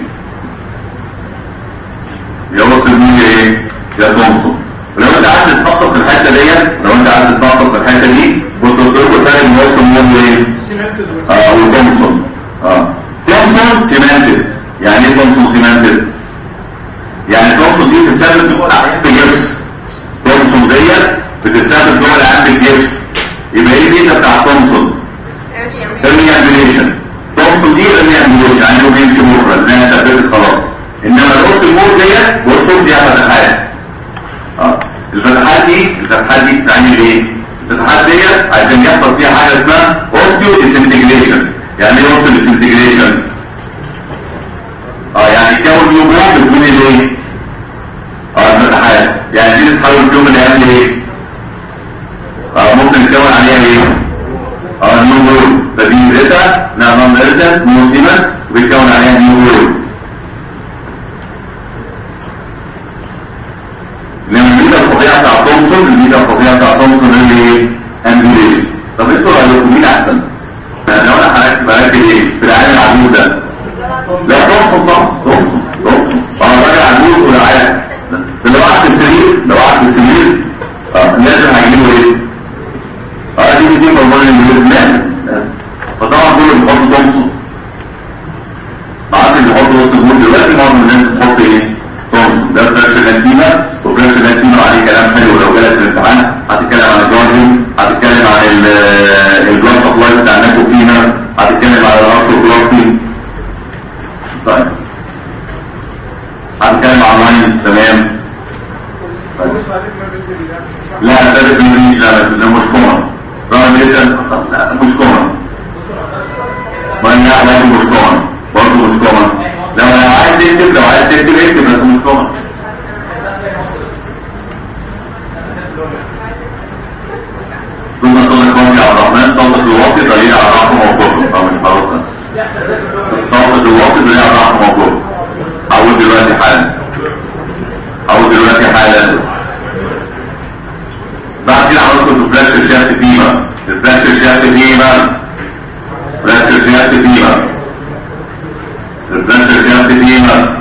يا وقت الموت ايه يا تومسون ولو انت عايز تتفقد في الحته ديت لو انت عايز تتفقد في الحته دي كنت قلت لكم فرق بين وقت الموت وايه اه وتومسون اه تومسون سيمنتد يعني ايه تومسون سيمنتد يعني تومسون دي بتستخدم جوه العيان بالجبس تومسون ديت بتستخدم جوه العيان بالجبس يبقى ايه الفيزا بتاع تومسون ايرلي امبيليشن تومسون دي ايرلي امبيليشن يعني هو بيمشي بره الناس ثبتت خلاص انما الوقت الموت ديت بصوا دي فتحات اه الفتحات دي الفتحات دي بتعمل ايه؟ الفتحات ديت عشان يحصل فيها حاجه اسمها اوستيو ديسنتجريشن يعني ايه اوستيو ديسنتجريشن اه يعني يكون نيو بون بتكون الايه اه الفتحات يعني دي تتحول في يوم من الايام لايه اه ممكن يتكون عليها ايه اه نيو بون فدي زيتا نعمل ميرتا نيو سيمن وبيتكون عليها نيو بون لما الميزه الفظيعه بتاع تومسون الميزه الفظيعه بتاع تومسون اللي ايه امبيوليشن طب انتوا رايكم مين احسن يعني لو انا حضرتك بركب ايه في العالم العجوز ده لا تومسون تومسون تومسون تومسون اه راجل عجوز ولا عارف لو قعدت السرير لو قعدت السرير اه لازم هيجيبوا ايه اه دي دي هرمون الامبيوليشن لازم لازم فطبعا كله بيحطوا تومسون بعد اللي بيحطوا وسط الجول دلوقتي معظم الناس بتحط ايه تومسون ده فرش الانتيما وفرش الانتيما عليه كلام حلو لو جالك في الامتحان هتتكلم عن الجاردن هتتكلم عن البلاد سبلاي بتاع الناكوفينا هتتكلم عن الارثر بلاستي طيب هتتكلم عن لاين تمام طيب. لا ثابت من لا ده مش كومن رغم لسه لا مش كومن ما لا لا مش كومن برضه مش كومن لو عايز تكتب لو عايز تكتب اكتب بس مش كومن ثم صوت قومي عبد الرحمن صوت الواطي دليل على الرحمة موجود او مش معروف صوت الواطي دليل على الرحمة موجود هقول دلوقتي حالا هقول دلوقتي حالا بعد كده هندخل في فلاش شافت فيما الفلاش شافت فيما فلاش شافت فيما الفلاش شافت فيما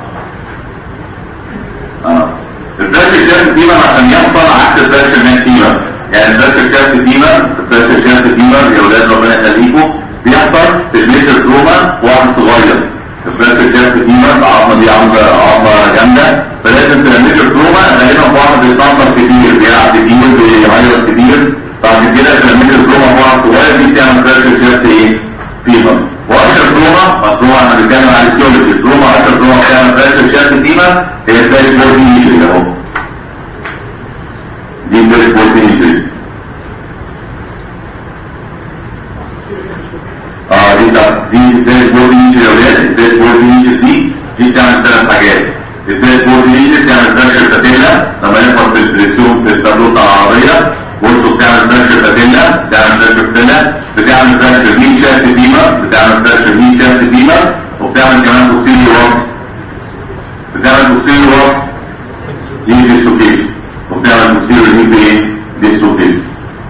اه الفلاش شافت فيما عشان يحصل عكس الفلاش الناس فيما يعني الفلاش شافت فيما الفلاش شافت فيما يا اولاد ربنا يخليكم بيحصل في الميشر تروما واحد صغير الفلاش شافت فيما العظمه دي عظمه عظمه جامده فلازم في الميشر تروما غالبا واحد بيتنطط كتير بيلعب كتير بيهيص كتير بعد كده في الميشر تروما واحد صغير دي بتعمل فلاش شافت ايه فيما واشهر تروما التروما احنا بنتكلم عن الكيولوجي التروما اشهر تروما بتعمل فلاش شافت فيما هي الفلاش بورد انجري اهو دي الفلاش بورد انجري اه دي ده دي الفلاش بورد انجري يا ولاد الفلاش بورد انجري دي دي بتعمل ثلاث حاجات الفلاش بورد انجري بتعمل فلاش الفتيلا لما يحصل في الدريسيون في التابلو بتاع العربيه بصوا بتعمل فلاش الفتيلا بتعمل فلاش الفتيلا بتعمل فلاش المين شافت ديما بتعمل فلاش المين شافت ديما وبتعمل كمان بوستيريو وقت بتعمل بوستيريو وقت دي ديسلوكيشن وبتعمل بوستيريو هيب ايه ديسلوكيشن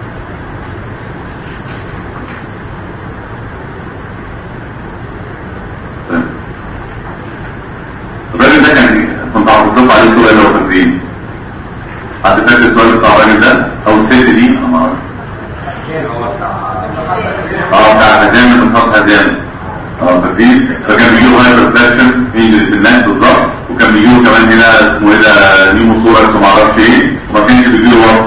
الراجل ده كان كنت هحطلكوا عليه سؤال لو فاكرين حد فاكر السؤال بتاع الراجل ده او الست دي انا ما اعرفش اه بتاع هزام من خط هزام اه فاكرين فكان بيجيله هايبر فلاكشن في الناس بالظبط وكان بيجيله كمان هنا اسمه ايه ده نيمو صورة ما اعرفش ايه وما كانش بيجيله وقت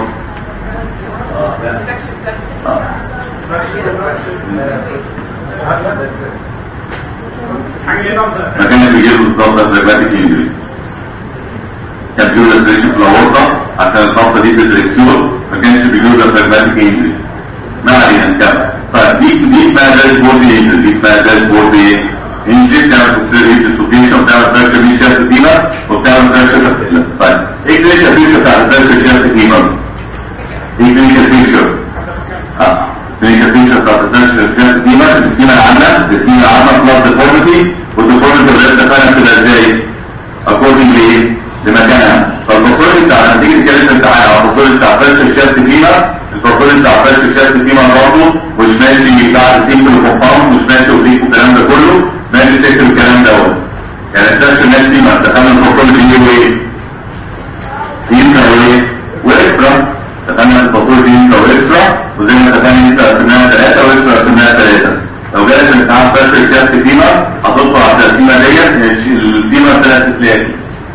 ما كانش بيجيله بالظبط الفلاجماتيك انجري كان بيجيله لاتريشن في الاورطه عشان الخبطه دي في الدريكسيون ما كانش بيجيله الفلاجماتيك انجري ما علينا نكمل طيب دي دي اسمها داشبورد انجري دي اسمها داشبورد ايه؟ انجري بتعمل بوستيريور ديسلوكيشن وبتعمل فراكشر مين شافت فيما وبتعمل فراكشر شافت طيب ايه كلينيكال بيكشر بتاع الفراكشر شافت فيما؟ ايه كلينيكال بيكشر؟ اه كلينيكال بيكشر بتاع الفراكشر شافت فيما السكيمه العامه السكيمه العامه بلس ديفورميتي والديفورميتي اللي اتفقنا كده ازاي؟ اكوردنج لايه؟ لمكانها فالبصوري بتاع نتيجه كلمه الامتحان على البصوري بتاع فراكشر شافت فيما البصوري بتاع فراكشر شافت فيما برضه مش ماشي بعد سيمبل كومباوند مش ماشي اوبليك والكلام ده كله ماشي تكتب الكلام دوت يعني الفراكشر ماشي فيما دخلنا البصوري بيجيبوا ايه؟ فيما وايه؟ واكسترا دخلنا البصوري فيما واكسترا وزي ما اتفقنا انت قسمناها ثلاثه واكسترا قسمناها ثلاثه لو جالك الامتحان فراكشر شافت فيما هتدخل على التقسيمه ديت الفيما ثلاث افلات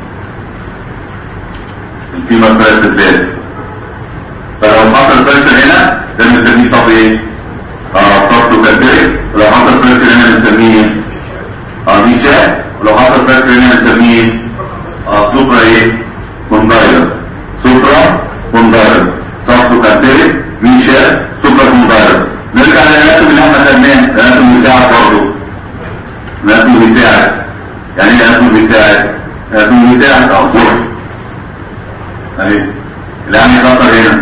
الفيما ثلاث افلات فلو حصل فراكشر هنا ده بنسميه صف ايه؟ اه صف لوكاتيريك ولو حصل فراكشر هنا بنسميه ايه؟ اه ميشا ولو حصل فراكشر هنا بنسميه ايه؟ اه سوبرا ايه؟ كوندايلر سوبرا كوندايلر صف لوكاتيريك ميشا واحد او صفر اهي الان يكسر هنا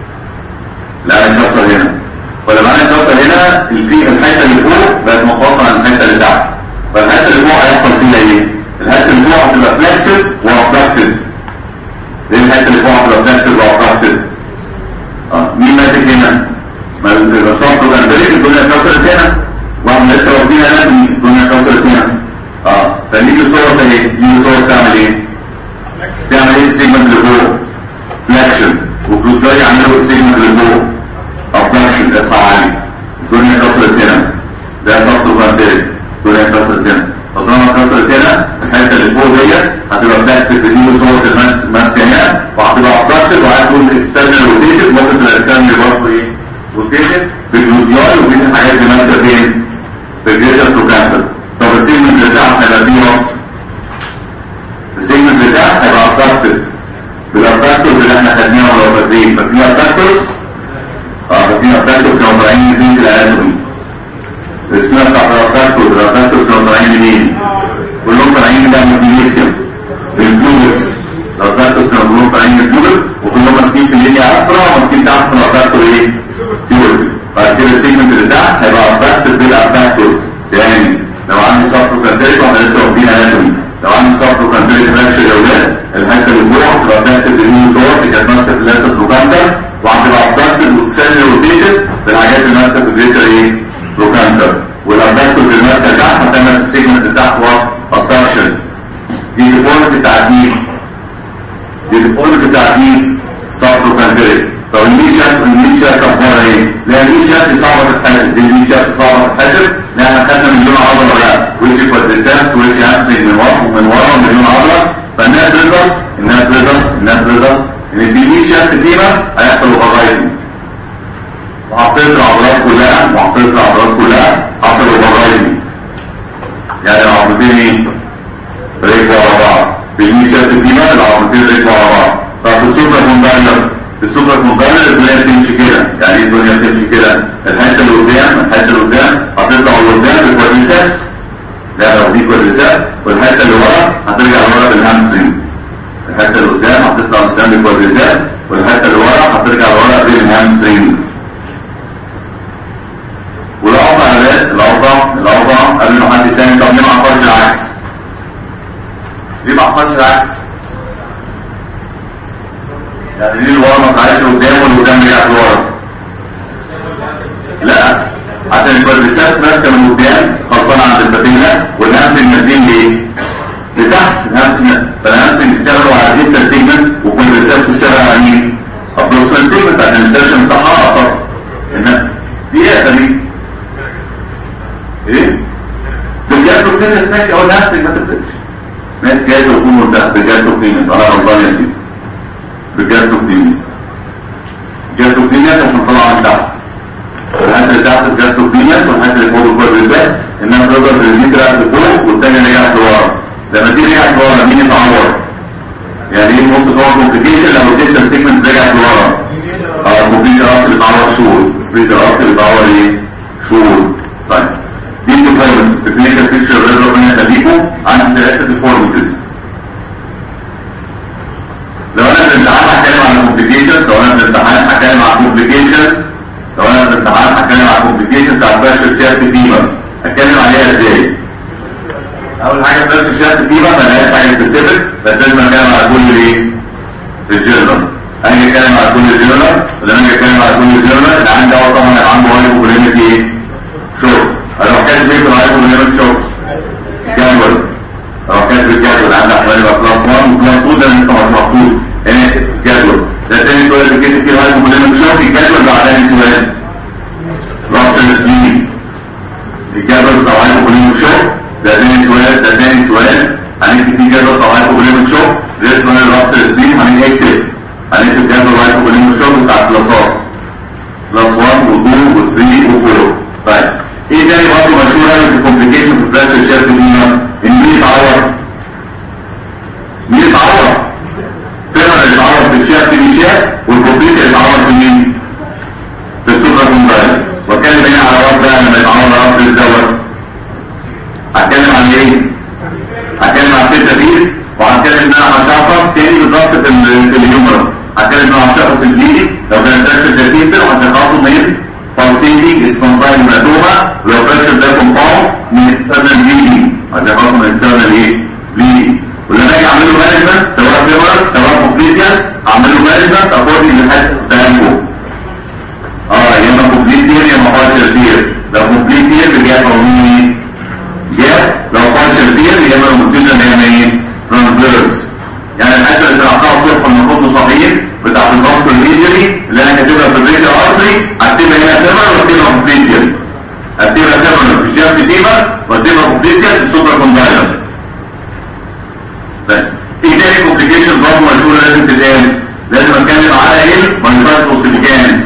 الان يكسر هنا ولما انا يكسر هنا الفي الحته اللي فوق بقت منفصله عن الحته اللي تحت فالحته اللي فوق هيحصل فيها ايه؟ الحته اللي فوق هتبقى فلكسد وابدكتد ايه الحته اللي فوق هتبقى فلكسد وابدكتد اه مين ماسك هنا؟ ما الصوت كان بريك الدنيا اتكسرت هنا واحنا لسه واخدين هنا الدنيا اتكسرت هنا اه فنيجي صور زي يجي صور تعمل ايه؟ تعمل ايه السيجمنت اللي فوق؟ فلكشن وبلوتراي يعملوا السيجمنت اللي فوق ابدكشن اسمع عالي الدنيا اتكسرت هنا ده صوت كان بريك الدنيا اتكسرت هنا فطالما اتكسرت هنا الحته اللي فوق ديت هتبقى فلكسد بتجيب صور ماسكه هنا وهتبقى ابدكتد وهتكون اكسترنال روتيتد ممكن تبقى اكسترنال برضه ايه؟ روتيتد بالجلوتيال وفي الحاجات دي ماسكه فين؟ في الجريتر بروكانتر طب السيجمنت بتاعها هيبقى فيه وقت السيجمنت بتاعها هيبقى ابدكتد بالابدكتورز اللي احنا خدناها ولو فاكرين ففي ابدكتورز اه ففي ابدكتورز كانوا طالعين من في الاناتومي اسمها بتاعت الابدكتورز الابدكتورز كانوا طالعين منين؟ كلهم طالعين من دم الديليسيوم بالبلوس الابدكتورز كانوا كلهم طالعين من البلوس وكلهم ماسكين في اللينيا اسفرا وماسكين تحت في الابدكتور ايه؟ بيورد بعد كده السيجمنت اللي تحت هيبقى ابدكتد بالابدكتورز تاني لو عندي صفر كانتريك واحنا لسه واخدين اناتومي لو عندي صفر كانتريك فراكشر يا اولاد الحته اللي فوق هتبقى ابدكتد بالنيو صور اللي كانت ماسكه في اللاسه بروكانتر وهتبقى ابدكتد وتسلي روتيتد بالحاجات اللي ماسكه في الجريتر ايه؟ بروكانتر والابدكتورز اللي ماسكه تحت هتعمل السيجمنت اللي تحت هو ابدكشن دي ديفورمتي بتاعت مين؟ دي ديفورمتي بتاعت مين؟ صفر كانتريك طب الميشات الميشات اخبارها ايه؟ لا الميشات دي صعبه تتحسب دي الميشات صعبه تتحسب لا احنا خدنا مليون عضله ولا وش كوادريسابس وش يمسك من ورا ومن ورا مليون عضله فانها تظهر انها تظهر انها تظهر ان في ميشات فيما هيحصل اوفرايدنج وعصيره العضلات كلها وعصيره العضلات كلها حصل اوفرايدنج يعني العضلتين ايه؟ ركبوا على بعض في الميشات فيما العضلتين ركبوا على بعض طب السوبر كومبايلر السوبر كومبايلر الدنيا بتمشي كده يعني ايه الدنيا بتمشي كده الحته اللي قدام الحته اللي قدام هتطلع لقدام بالكوادريسابس لا لو دي كوادريسابس والحته اللي ورا هترجع لورا بالهامسترنج الحته اللي قدام هتطلع قدام بالكوادريسابس والحته اللي ورا هترجع لورا بالهامسترنج والاوضع يا الاوضع الاوضع قبل ما حد يسالني طب ليه ما حصلش العكس؟ ليه ما حصلش العكس؟ يعني ليه الورا ما طلعش قدام والقدام رجع لورا لا عشان الكوادريسابس ماسكه من قدام خلطانه عند البابيلا والهامس نازلين ليه؟ لتحت الهامس فالهامس بيشتغلوا على الديستال سيجمنت والكوادريسابس بتشتغل على مين؟ البروكسال سيجمنت عشان السيرشن بتاعها اقصر ان دي ايه يا خليل؟ ايه؟ بالجاتروكينس ماشي اول هامس ما تفرقش ماشي جاتروكينس ده بالجاتروكينس انا غلطان يا سيدي بالجاتروكينس جاتروكينس عشان طلع من تحت الحته اللي تحت الجاتروكينس والحته اللي فوق الكوادريسابس انها تقدر تدي رجعت لفوق والثانيه رجعت لورا لما دي رجعت لورا مين يتعور؟ يعني ايه موست باور كومبليكيشن لو الديستال سيجمنت رجعت لورا اه الكمبيوتر ارك اللي بتعور شور الكمبيوتر ارك اللي بتعور ايه؟ شور طيب دي الديفورمنس الكلينيكال بيكتشر اللي ربنا يخليكم عن ثلاثه ديفورمنتيز لو انا في الامتحان هتكلم عن الكومبليكيشنز لو انا في الامتحان هتكلم عن الكومبليكيشنز لو انا في الامتحان هتكلم عن الكومبليكيشنز بتاع الفاشل شافت فيبر هتكلم عليها ازاي؟ اول حاجه الفاشل شافت فيبر ما لهاش حاجه سبيسيفيك بس لازم اتكلم على كل ايه؟ الجنرال انا اتكلم على كل الجنرال ولما اجي اتكلم على كل الجنرال اللي عندي اول طبعا هيبقى عنده هايبوكوليميك ايه؟ شورت لو كان بيكون هايبوكوليميك شورت جدول لو كان في الجدول عندي احتمال يبقى كلاس 1 وكلاس 2 ده لسه مش محطوط هنا جدول ده تاني سؤال اللي كده فيه هايبوكوليميك شورت الجدول ده تاني سؤال رابطه سبين الجدول بتاع هايبوكوليميك شورت ده تاني سؤال ده تاني سؤال هنكتب فيه جدول بتاع هايبوكوليميك شورت ده سؤال رابطه سبين هنكتب هنكتب جدول هايبوكوليميك شورت بتاع كلاسات كلاس 1 و2 و3 و4 طيب ايه تاني برضه مشهور قوي في الكومبليكيشن في فلاش الشرط دي ان مين يتعور مين يتعور فعلا اللي يتعور في الشرط دي شرط والكمبيوتر يتعور في مين في السوبر كومبايل واتكلم هنا على وقت بقى لما يتعور رابط الزور هتكلم عن ايه هتكلم عن ستة بيس وهتكلم ان انا هشرح لو كان الفراكشر ده سيمبل هتخلصوا من pulsating expansile hematoma ولو الفراكشر ده كومباوند من external bleeding هتخلصوا من external ايه bleeding ولما اجي اعمل له مانجمنت سواء فيبر سواء كومبليتيا اعمل له مانجمنت اكوردنج للحد بتاعكم اه يا اما كومبليت تير يا اما بارشل تير لو كومبليت تير اللي هي قوانين جاب لو بارشل تير اللي هي المنتجه اللي هي ايه ترانسفيرس يعني الحته اللي شرحتها الصبح المفروض صحيح بتاعت الباسكو الميديري اللي انا كاتبها في الريديو ارتري هكتبها هنا تمر واكتبها كومبليتيا اكتبها تمر في الشاب تيبا واكتبها كومبليتيا في السوبر كومبايلر طيب ايه تاني كومبليكيشن برضه مشهوره لازم تتقال لازم اتكلم على ايه مانيفاست اوسيفيكانس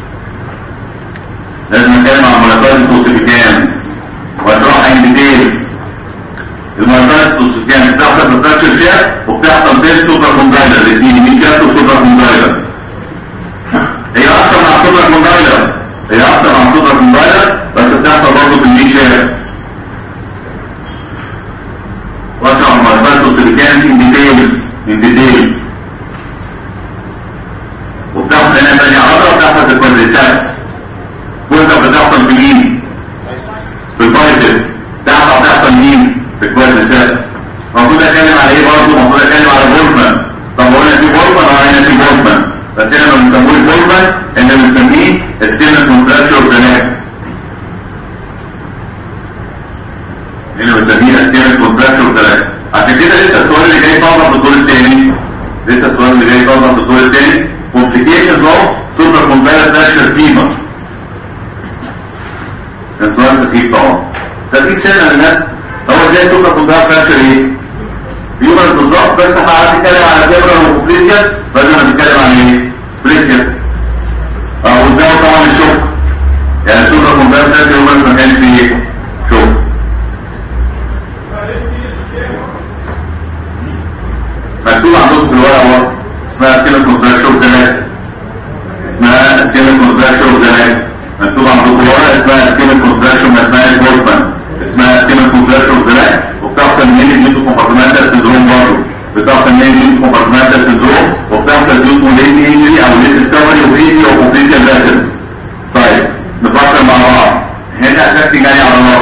لازم اتكلم عن مانيفاست اوسيفيكانس واشرحها ان ديتيلز المانيفاست اوسيفيكانس بتحصل في الفراكشر شير وبتحصل بين سوبر كومبايلر الاثنين مين شير وسوبر كومبايلر هي اكتر مع سوبر كومبايلر هي اكتر مع سوبر كومبايلر بس بتحصل برضه في المين شير واشرح المانيفاست اوسيفيكانس ان ديتيلز ان ديتيلز وبتاخد هنا تاني عضلة وبتاخد في الكوادريسبس كلها بتحصل في مين؟ في البايسبس تحصل بتحصل مين؟ في الكوادريسبس المفروض اتكلم على ايه برضه؟ المفروض اتكلم على بولمان طب هنا في بولمان اه هنا في بولمان بس هنا ما بنسموش بولمان احنا بنسميه اسكيميك كونتراكشر اوف ذا نيك هنا بنسميه اسكيميك كونتراكشر اوف ذا نيك عشان كده لسه السؤال اللي جاي طبعا في الدور الثاني لسه السؤال اللي جاي طبعا في الدور الثاني complications of supracondylar fracture fever كان سؤال سخيف طبعا سخيف سنة للناس هو ازاي supracondylar fracture ايه؟ فيبر بالظبط بس هنتكلم على فيبر وكوبليتيا لازم نتكلم عن ايه؟ بريكيا اه وازاي طبعا الشوك يعني supracondylar fracture فيبر ما كانش فيه شوك مكتوب عندكم في الورقه اهو اسمها اسكيميك كونتراكشن زمان اسمها اسكيميك كونتراكشن زمان مكتوب عندكم ورقه اسمها اسكيميك كونتراكشن ما اسمهاش بورتمان اسمها اسكيميك كونتراكشن زمان وبتحصل من النيوتو كومبارتمنتال سندروم برضه بتحصل من النيوتو كومبارتمنتال سندروم وبتحصل ديوت ليت انجري او ليت ديسكفري اوف ايدي او كومبليتيال فاسلز طيب نفكر مع بعض هنا اتاكد يعني عضلات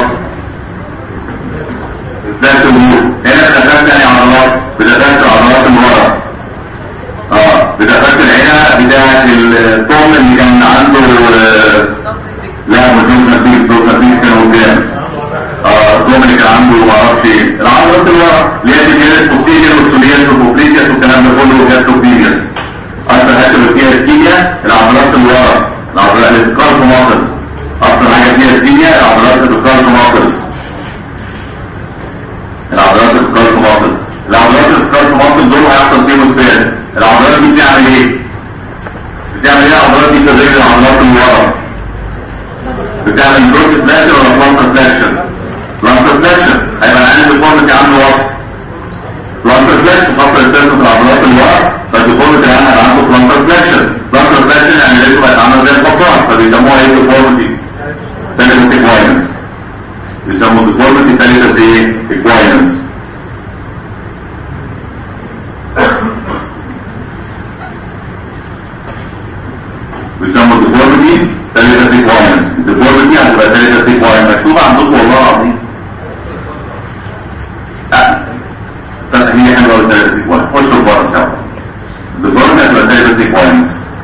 ذات الامور هنا اتاكد يعني عضلات بتتاكد عضلات اللي ورا اه بتفكر العينة بتاعت الطول اللي كان عنده آه لا مش دوسنا بيس دوسنا بيس كان قدام اه الطول اللي كان عنده ما اعرفش ايه العضلات اللي ورا اللي هي الجيرس بوستيريور والسولياس والبوبليتياس والكلام ده كله وجاستروبينيس اكتر حاجه اللي فيها اسكيميا العضلات اللي ورا العضلات اللي بتكارف ماسلز اكتر حاجه فيها اسكيميا العضلات اللي بتكارف ماسلز العضلات اللي بتكارف ماسلز العضلات اللي بتكارف ماسلز دول هيحصل فيهم سبير العضلات دي بتعمل ايه بتعمل ايه العضلات دي في الرجل العضلات اللي ورا بتعمل كروس فلاكشن ولا بلانتر فلاكشن بلانتر فلاكشن هيبقى العين ديفورمتي عنده وقت بلانتر فلاكشن خاطر السيرفس العضلات اللي ورا فالديفورمتي العين هيبقى عنده بلانتر فلاكشن بلانتر فلاكشن يعني رجله بقت عامله زي الحصان فبيسموها ايه ديفورمتي تاليتس اكواينس بيسموا ديفورمتي تاليتس ايه اكواينس بيسموا الديفورميتي ثلاثة سيكواينس الديفورميتي هتبقى ثلاثة سيكواينس مكتوبة عندكم والله العظيم لا طب هي حلوة قوي ثلاثة سيكواينس خشوا بره سوا الديفورميتي هتبقى ثلاثة سيكواينس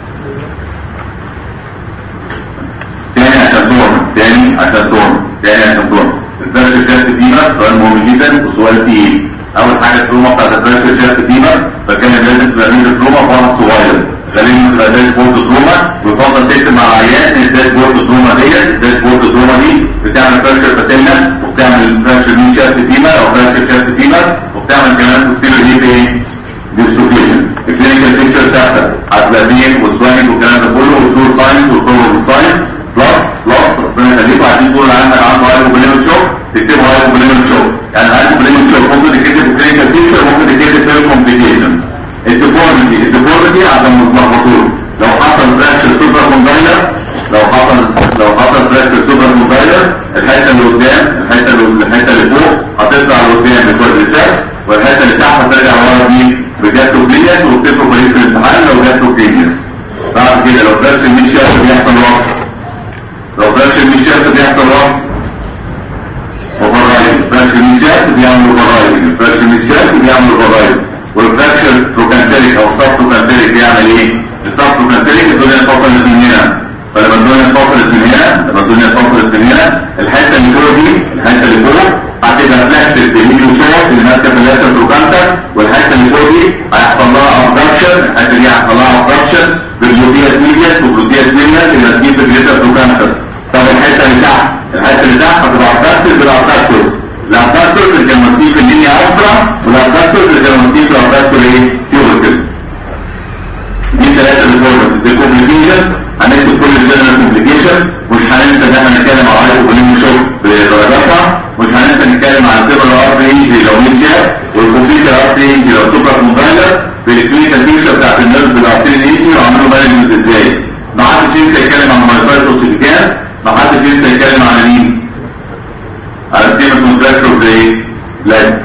تاني عشان دورم تاني عشان دورم تاني عشان دورم الفرش شافت ديما سؤال مهم جدا وسؤال تقيل اول حاجه التروما بتاعت الفرش شافت ديما فكان لازم تبقى مين التروما فرع صغير غالبا تبقى داشبورد تروما ويفضل تكتب مع العيان ان الداشبورد تروما ديت الداشبورد تروما دي بتعمل فرشر باتيلا وبتعمل فرشر مين شافت ديما او فرشر شافت ديما وبتعمل كمان بوستيريور هيب ايه ديستروفيشن الكلينيكال بيكتشر ثابته هتبقى بين والسوانيك والكلام ده كله والشور ساينس والكور ساينس بلس بلس ربنا يخليكم عايزين تقولوا عندك عنده هايبوبليميك شوك تكتبوا هايبوبليميك شوك يعني هايبوبليميك شوك ممكن تكتب كلينيكال بيكتشر ممكن تكتب فيل كومبليكيشن الديفورميتي الديفورميتي عشان متلخبطوش لو حصل فراكشر سوبر كومبايلر لو حصل لو حصل فراكشر سوبر كومبايلر الحته اللي قدام الحته اللي الحته اللي فوق هتطلع لقدام بكوادريسبس والحته اللي تحت هترجع ورا دي بجاتوكلينيس وبتكتب كويس في الامتحان لو جاتوكلينيس بعد كده لو الشافت بيحصل وقت اوفرايد فراكشر الشافت بيعمل اوفرايد فراكشر الشافت بيعمل اوفرايد والفراكشر بروكانتريك او سب بروكانتريك بيعمل ايه؟ السب بروكانتريك الدنيا اتفصلت من هنا فلما الدنيا اتفصلت من هنا لما الدنيا اتفصلت من هنا الحته اللي فوق دي الحته اللي فوق هتبقى فلاكسد بالميديو سورس اللي ماسكه في اللاتر بروكانتا والحته اللي فوق دي هيحصل لها ابدكشن الحته دي هيحصل لها ابدكشن بالجلوتياس ميدياس والجلوتياس ميدياس اللي ماسكين في اللاتر بروكانتا طب الحته اللي تحت الحته اللي تحت هتبقى ابدكتد بالابدكتورز الابدكتورز اللي كانوا ماسكين في اللينيا اسفرا والابدكتورز اللي كانوا ماسكين في الابدكتور ايه؟ تيوبركل دي ثلاثه ريفورمز دي كومبليكيشنز هنكتب كل الجنرال كومبليكيشن مش هننسى ان احنا نتكلم على الهايبوكوليميك شوك بدرجاتها مش هننسى نتكلم على الفيبر ار انجري لو ميسيا والكمبيوتر ار انجري لو سوبر كومبايلر بالكلينيكال بيكشر بتاعت النيرف بالارتين انجري وعملوا مانجمنت ازاي ما حدش ينسى يتكلم عن مايفايتس اوسيفيكاس ما حدش ينسى يتكلم على مين على سكيما كونتراكتور زي لا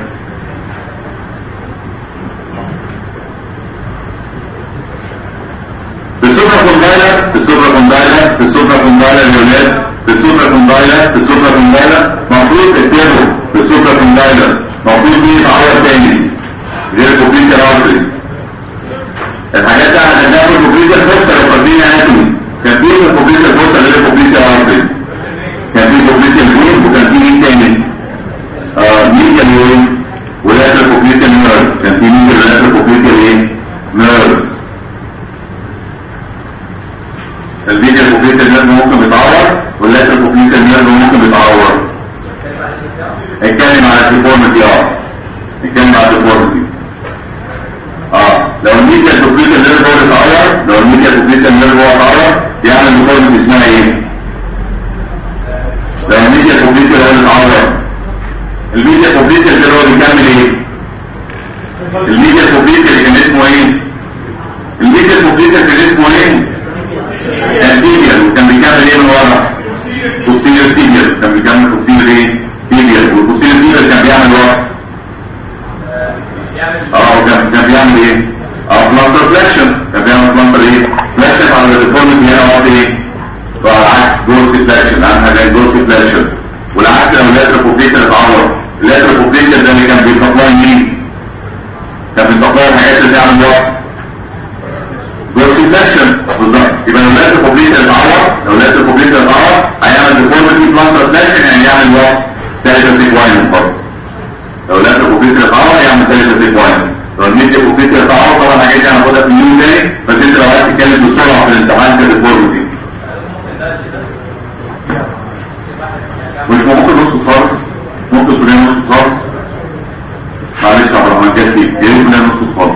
السوبر كومبايلر السوبر كومبايلر السوبر كومبايلر يا ولاد السوبر كومبايلر السوبر كومبايلر المفروض تكتبه السوبر كومبايلر المفروض دي يتعور تاني غير كوبريتا ارتري الحاجات دي احنا خدناها في الكوبريتا الفرصه لو فاكرين اناتومي كان في في الكوبريتا الفرصه غير كوبريتا ارتري كان في كوبريتا الفين وكان في مين تاني؟ اه ميديا الوين ولاتر كوبريتا نيرز كان في ميديا ولاتر كوبريتا ايه؟ نيرز الفيديو كوبليت النيرف ممكن يتعور واللاتر كوبليت النيرف ممكن يتعور اتكلم على الديفورميتي اه اتكلم على الديفورميتي اه لو الميديا كوبليت النيرف هو اللي اتعور لو الميديا كوبليت النيرف هو اتعور يعمل ديفورميتي اسمها ايه؟ لو الميديا كوبليت هو اللي اتعور الميديا كوبليت اللي هو بيكمل ايه؟ الميديا كوبليت اللي كان اسمه ايه؟ الميديا كوبليت اللي كان اسمه ايه؟ التيبيال كان بيكمل ايه من ورا بوستيريور تيبيال كان بيكمل بوستيريور ايه تيبيال والبوستيريور تيبيال كان بيعمل ورا اه كان كان بيعمل ايه اه بلانتر فليكشن كان بيعمل بلانتر ايه فليكشن على الديفورميتي هنا هو ايه وعلى العكس دورسي فليكشن عن حاجه دورسي فليكشن والعكس لو اللاتر كوبليتر اتعور اللاتر كوبليتر ده اللي كان بيسبلاي مين كان بيسبلاي الحاجات اللي بتعمل ورا دورسيفليكشن بالظبط يبقى لو لقيت الكوبليتر اتعور لو لقيت الكوبليتر اتعور هيعمل ديفورميتي بلانتر فليكشن يعني يعمل وات ثالثه سيكواينس برضه لو لقيت الكوبليتر اتعور يعمل ثالثه سيكواينس لو الميديا كوبليتر اتعور طبعا الحاجات دي هناخدها في اليوم تاني بس انت لو عايز تتكلم بسرعه في الامتحان كديفورميتي مش ممكن نسكت خالص ممكن تقول نسكت خالص معلش يا عبد الرحمن جت لي يا ريت كلنا نسكت خالص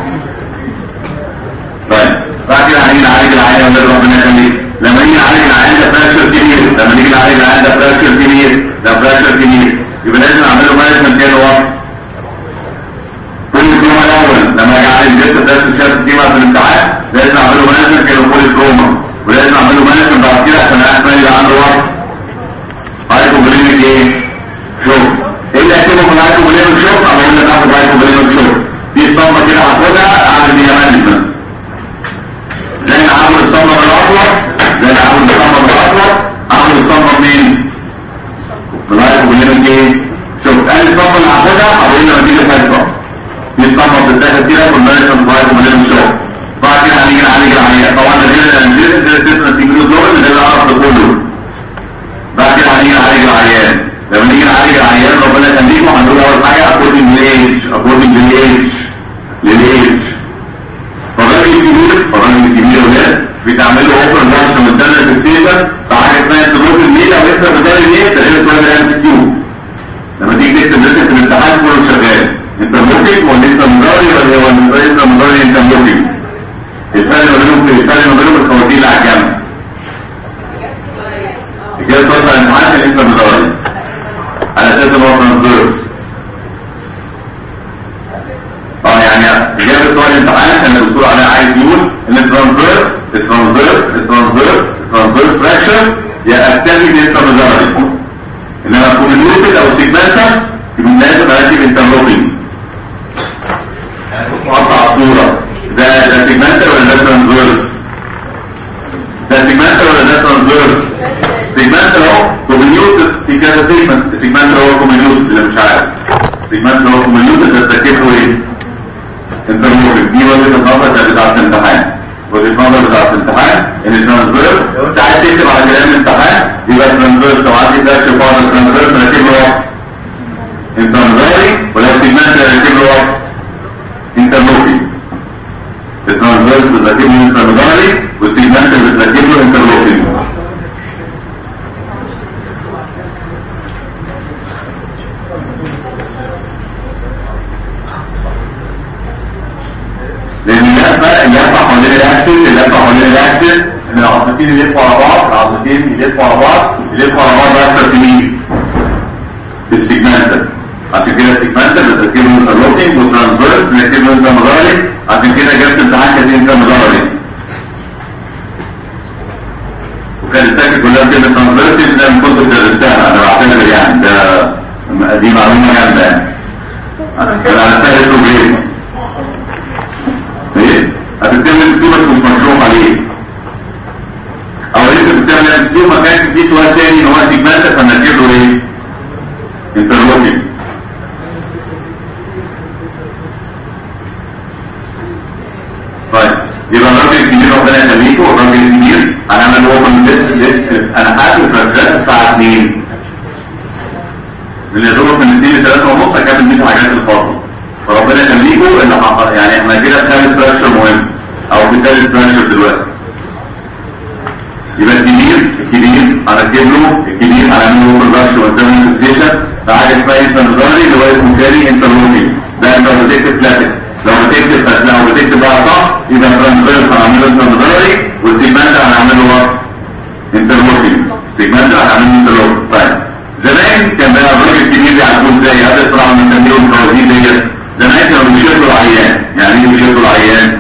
طيب بعد كده هنيجي نعالج العيان ولا ربنا يخليك لما نيجي نعالج العيان ده فراكشر كبير لما نيجي نعالج العيان ده فراكشر كبير ده فراكشر كبير يبقى لازم نعمل له مانجمنت كده وقت كل تروما الاول لما اجي اعالج جسم فراكشر شاف دي في الامتحان لازم اعمل له مانجمنت كده كل تروما ولازم اعمل له مانجمنت بعد كده عشان احتمال يبقى عنده وقت هايبوبوليميك ايه؟ شوك ايه اللي هيكتبه في الهايبوبوليميك شوك؟ انا بقول لك اخد هايبوبوليميك شوك دي اسطمبه كده هاخدها اعمل بيها مانجمنت زي ما عملوا الصمم الاطلس زي ما عملوا الصمم الاطلس عملوا الصمم مين؟ بالهايبوبوليميك ايه؟ شوك قال الصمم اللي هاخدها هقول لما تيجي الحصه دي الصمم بتتاخد كده في المانجمنت بالهايبوبوليميك شوك بعد كده هنيجي نعالج العيان طبعا ده غير الانجليز غير الديفرنس سيجنوزول اللي ده العرض كله بعد كده هنيجي نعالج العيان لما نيجي نعالج العيان ربنا يخليكم هنقول اول حاجه اكوردنج للايج اكوردنج للايج للايج فالراجل الكبير فالراجل الكبير وده بتعمل له اوبن واشن والتانية فيكسيشن فحاجه اسمها انتروب الميل او انت بدل الميل ده غير سؤال الام سي كيو لما تيجي تكتب ريتم في الامتحان كله شغال انت موكب ولا انت مضاري ولا هو انت مضاري انت موكب الفرق ما بينهم في الفرق ما بينهم الخواتيم اللي على الجنب الجهاز توصل الامتحان كان انت مضاري على اساس ان هو ترانسفيرس اه يعني اجابه سؤال الامتحان كان الدكتور عليها عايز يقول ان الترانسفيرس الترانسفيرس الترانسفيرس الترانسفيرس فراكشر يا اكتفي بالانترميداري انما كوميونيتد او سيجمنتا يبقى لازم اركب انترلوكينج مقطع الصوره ده ده سيجمنتال ولا ده ترانسفيرس ده سيجمنتال ولا ده ترانسفيرس سيجمنتال اهو في الامتحان ان الترانسفيرس لو انت عايز تكتب على كلام الامتحان يبقى الترانسفيرس لو عندي فلاش بعض الترانسفيرس ركب له واحد انترنالي ولو سيجمنت ركب له واحد انترلوكي الترانسفيرس بتركب له انترنالي والسيجمنت بتركب له انترلوكي لان اللفه اللفه حوالين الاكسس اللفه حوالين الاكسس ان العظمتين يلفوا على بعض العظمتين يلفوا على بعض يلفوا على بعض اكتر في مين؟ في السيجمنتال عشان كده السيجمنتال بتركب له انترلوكينج وترانسفيرس بنركب له انترمداري عشان كده جبت امتحان كانت انترمداري وكان التاكل كلها كده ترانسفيرس زي ما كنت درستها انا بعتبر يعني ده دي معلومه جامده يعني انا كده على فكره بروجرام ايه هتتم الاسلوب بس مش مشروع عليه او انت بتعمل الاسلوب ما كانش في سؤال تاني ان هو سيجمنت فنركب له ايه انترلوكينج طيب يبقى الراجل الكبير ربنا يخليكم الراجل الكبير هنعمل اوبن ليست ليست انا هقفل فراغات الساعه 2 لان يا دوبك من 2 ل 3 ونص هكمل 100 حاجات الفاضله فربنا يخليكم اللي حق... يعني احنا كده في خامس ستراكشر مهم او في ثالث ستراكشر دلوقتي يبقى الكبير الكبير هنركب له الكبير هنعمل له برودكشن والترمين فيكسيشن ده حاجه اسمها انترنوداري اللي هو اسمه تاني انترلوكينج ده انت بتكتب كلاسيك لو بتكتب لو بتكتب بقى صح يبقى ترانسفيرس هنعمله انترنوداري والسيجمنت هنعمله وات انترلوكينج سيجمنت هنعمله انترلوكينج طيب زمان كان بقى الراجل الكبير بيعرفوه ازاي هذا طبعا بنسميه الفوازير ديت زمان كانوا بيشدوا العيان يعني ايه بيشدوا العيان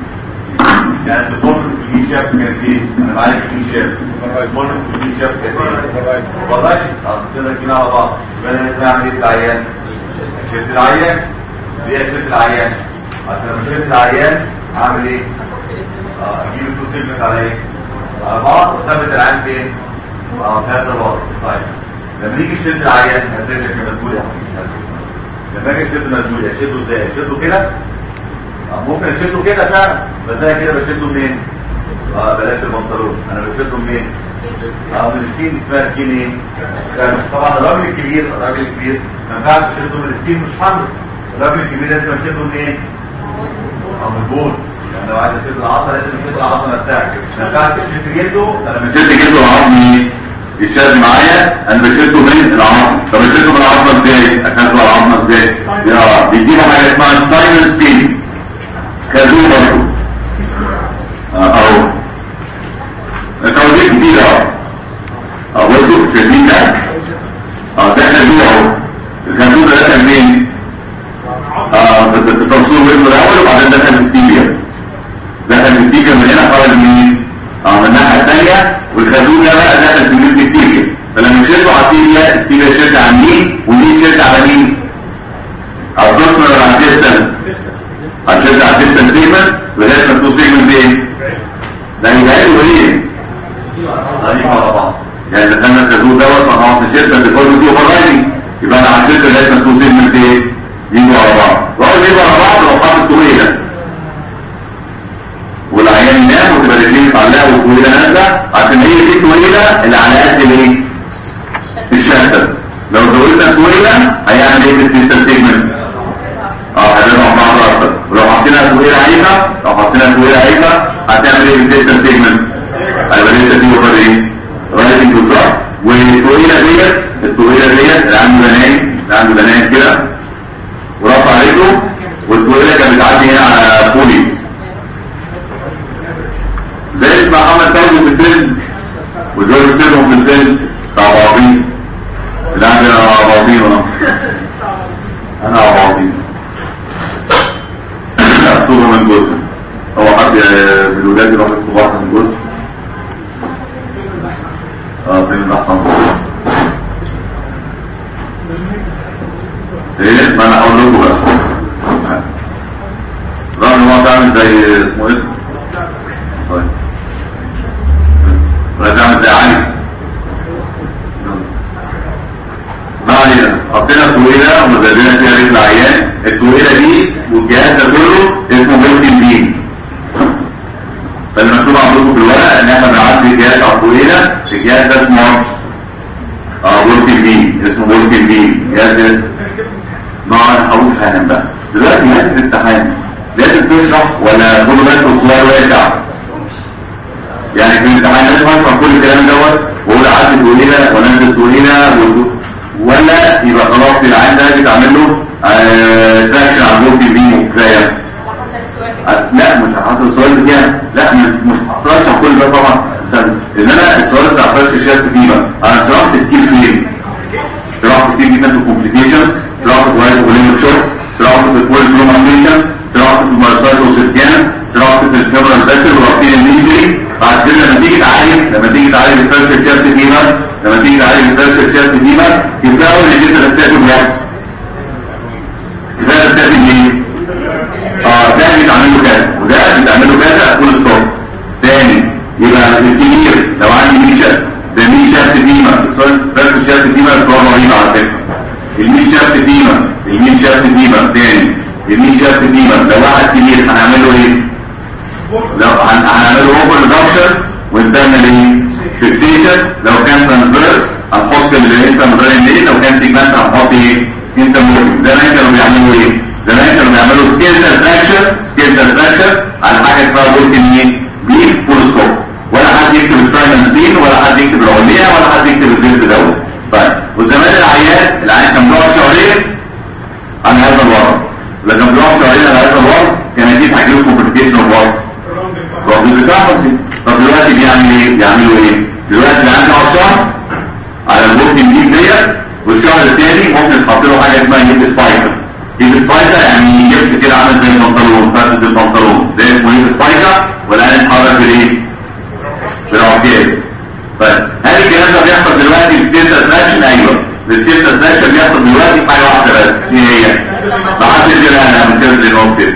يعني الدكتور في شاف كانت ايه انا معايا في شاف الدكتور في شاف كانت ايه والله كده كده على بعض بدأت نعمل ايه في العيان شد العيان ليه شد العيان عشان لما شد العيان اعمل ايه اه اجيب التو سيجمنت على ايه على بعض وثبت العيان فين اه في هذا الوضع طيب لما نيجي نشد العيان هتلاقي كده تقول يا حبيبي لما اجي اشد مسدود اشده ازاي اشده كده ممكن اشده كده فعلا بس انا كده بشده منين اه بلاش البنطلون انا بشده منين اه من السكين اسمها سكين ايه طبعا الراجل الكبير الراجل الكبير ما ينفعش اشده من السكين مش حمل الراجل الكبير لازم اشده منين اه من البول يعني لو عايز اشد العضله لازم اشد العضله نفسها ما ينفعش اشد جلده انا مش شد جلده العظمي يشد معايا انا بشده من العظم طب بشده من العظمه ازاي اشده العظمه ازاي يا بيجيبوا حاجه اسمها تايمر سبين خدوه برضه اهو التوزيع كتير اهو اهو بصوا شايفين ده اه ده خدوه اهو الخدوه ده دخل منين اه تصوصور ودنه الاول وبعدين دخل في التيبيا دخل في التيبيا من هنا خرج منين اه من الناحيه الثانيه والخازوق ده بقى دخل في ميل التيبيا فلما يشدوا على التيبيا التيبيا يشد على مين ومين يشد على مين او تصنع على الديستنس هتشد على الديستنس سيجمنت لغايه ما تكون سيجمنت ايه ده يبقى ايه غريب على بعض يعني دخلنا الخازوق دوت فهنقعد نشد بس كله دي اوفر رايدنج يبقى انا هشد لغايه ما تكون سيجمنت ايه يجوا على بعض واول يجوا على بعض لو حاطط طويله والعيان ينام وتبقى رجليه متعلقه والطويله نازله عشان هي دي الطويله اللي على قد الايه؟ الشده لو زودنا الطويله هيعمل ايه في الديستال سيجمنت؟ اه هتبقى بعض اكتر ولو حطينا طويله عيبه لو حطينا طويله عيبه هتعمل ايه في الديستال سيجمنت؟ هيبقى لسه دي اوفر ايه؟ رايتنج بالظبط والطويله ديت الطويله ديت اللي عنده بنان اللي عنده بنان كده ورفع رجله والطويله كانت بتعدي هنا على بولي زي ما محمد فوزي في الفيلم وجورج سيرهم في الفيلم بتاع بعضين اللي عندنا بعضين انا انا بعضين اخطبها من جزء هو حد من الولاد يروح يخطبها من جزء اه فين الاحسن ايه ما انا هقول لكم بقى رغم ان هو تعمل زي اسمه ايه طيب ولا تعمل زي علي ما علينا حطينا الطويله ومزادنا فيها رجل العيان الطويله دي والجهاز ده كله اسمه بولتين بين فالمكتوب عندكم الجهاز ده اسمه اه وركن بي اسمه وركن بي الجهاز ده ما انا هقول فاهم بقى دلوقتي هات الامتحان لازم تشرح ولا كل بس الصغير واسع يعني في الامتحان لازم اشرح كل الكلام دوت واقول عدت هنا ونزلت هنا ولا يبقى خلاص العين ده بتعمل له تاكشن على الوركن بي وكفايه لا مش حصل السؤال بتاعي لا مش هشرح كل ده طبعا استنى ان انا السؤال بتاع فرش الشاست فيه بقى انا شرحت كتير فين شرحت كتير جدا في الكومبليكيشنز شرحت في وايت بوليميك شوك شرحت في الكول كلوماتيشن شرحت في المايوسايتوسيتيان شرحت في الكاميرا الباسل والارتين الانجري بعد كده لما تيجي تعالج لما تيجي تعالج الفرش الشاست فيما لما تيجي تعالج الفرش الشاست فيما كفايه ان انت تكتب وقت كفايه تكتب ايه اه ده بيتعمل له كذا وده بيتعمل له كذا فول ستوب تاني يبقى الكبير لو عندي ميشا ده ميشا فيما السؤال بس الشاف فيما الصور رهيب على فكره الميشا فيما الميشا فيما تاني الميشا فيما لو واحد كبير هنعمل له ايه؟ لو هنعمل له اوبن ريدكشن ونعمل ايه؟ فيكسيشن لو كان ترانسفيرس هنحط الانت مدرين ليه لو كان سيجمنت هنحط ايه؟ انت مورفينج زمان كانوا بيعملوا ايه؟ زمان كانوا بيعملوا سكيلتال فراكشر سكيلتال فراكشر على حاجه اسمها بولتن ايه؟ بيم فول ستوب ولا حد يكتب الفاينانسين ولا حد يكتب العليا ولا حد يكتب الزفت دوت طيب وزمان العيان العيان كان بيقعد شهرين على هذا الوضع لكن بيقعد شهرين على هذا الوضع كان اكيد هيجيله كومبليكيشن اوف وضع رغم الكامبسي طب دلوقتي بيعمل ايه؟ بيعملوا ايه؟ دلوقتي العيان بيقعد شهر على البولتن بيم ديت والشهر الثاني ممكن تحط له حاجه اسمها هيب سبايكر هيب سبايكر يعني جبس كده عامل زي البنطلون فرز البنطلون ده اسمه هيب سبايكر والعيان اتحرك بالايه؟ بالعكاز طيب هل الكلام ده بيحصل دلوقتي في السيرتا تراكشن ايوه السيرتا تراكشن بيحصل دلوقتي في حاجه واحده بس ايه هي ما حدش يلعنها من كده للنوم كده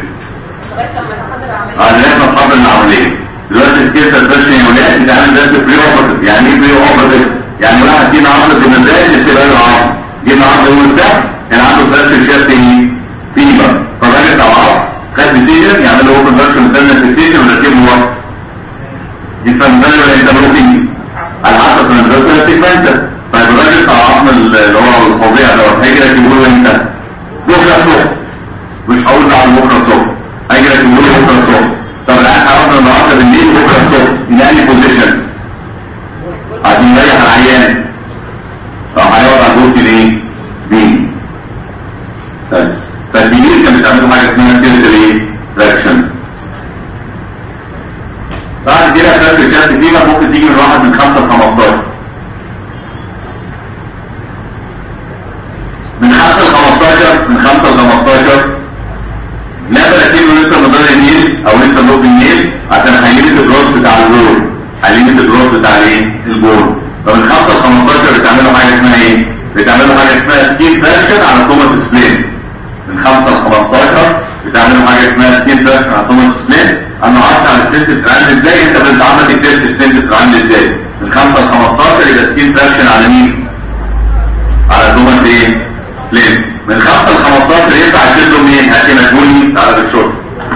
اه لازم نحضر العمليه دلوقتي السيرتا تراكشن يا ولاد بتعمل بس بري اوبرتيف يعني ايه بري اوبرتيف يعني واحد جه النهارده بالمزاج تبقى له عظم جه النهارده يوم السبت كان عنده فرش الشفت ايه فيبر فالراجل بتاع العظم خد ديسيجن يعمل له اوبن فيرشن انترنال فيكسيشن ويركب له وقت يبقى مدرب انت ممكن على حسب ما الدكتور سيكونسر طيب الراجل بتاع العظم اللي هو الفظيع ده هيجي لك يقول له انت بكره الصبح مش هقول على بكره الصبح هيجي لك يقول له بكره الصبح طب العيان هيروح النهارده بالليل بكره الصبح من انهي بوزيشن عايزين نريح العيان فهيقعد على البوت ايه؟ بي طيب فالكبير كان بتعمل حاجه اسمها سيرتال ايه؟ تراكشن بعد كده فرق الشهادة فيما ممكن تيجي من واحد من خمسة ل 15 من خمسة ل 15 من خمسة ل 15 لا بلاتين من انت مدار النيل او انت نوب النيل عشان هيليمت الجروس بتاع الجول هيليمت الجروس بتاع الايه؟ الجول فمن خمسة ل 15 بتعملوا حاجة اسمها ايه؟ بتعملوا حاجة اسمها سكين فاكشن على توماس سبلين من خمسة ل 15 بتعملوا حاجة اسمها سكين فاكشن على توماس سبلين انا عارف على التست تتعامل ازاي انت بتتعامل التست التست تتعامل ازاي من 5 ل 15 يبقى سكين فاكشن على مين على توماس ايه لين من 5 ل 15 ينفع تشده منين هاتي مجهولي تعالى بالشرط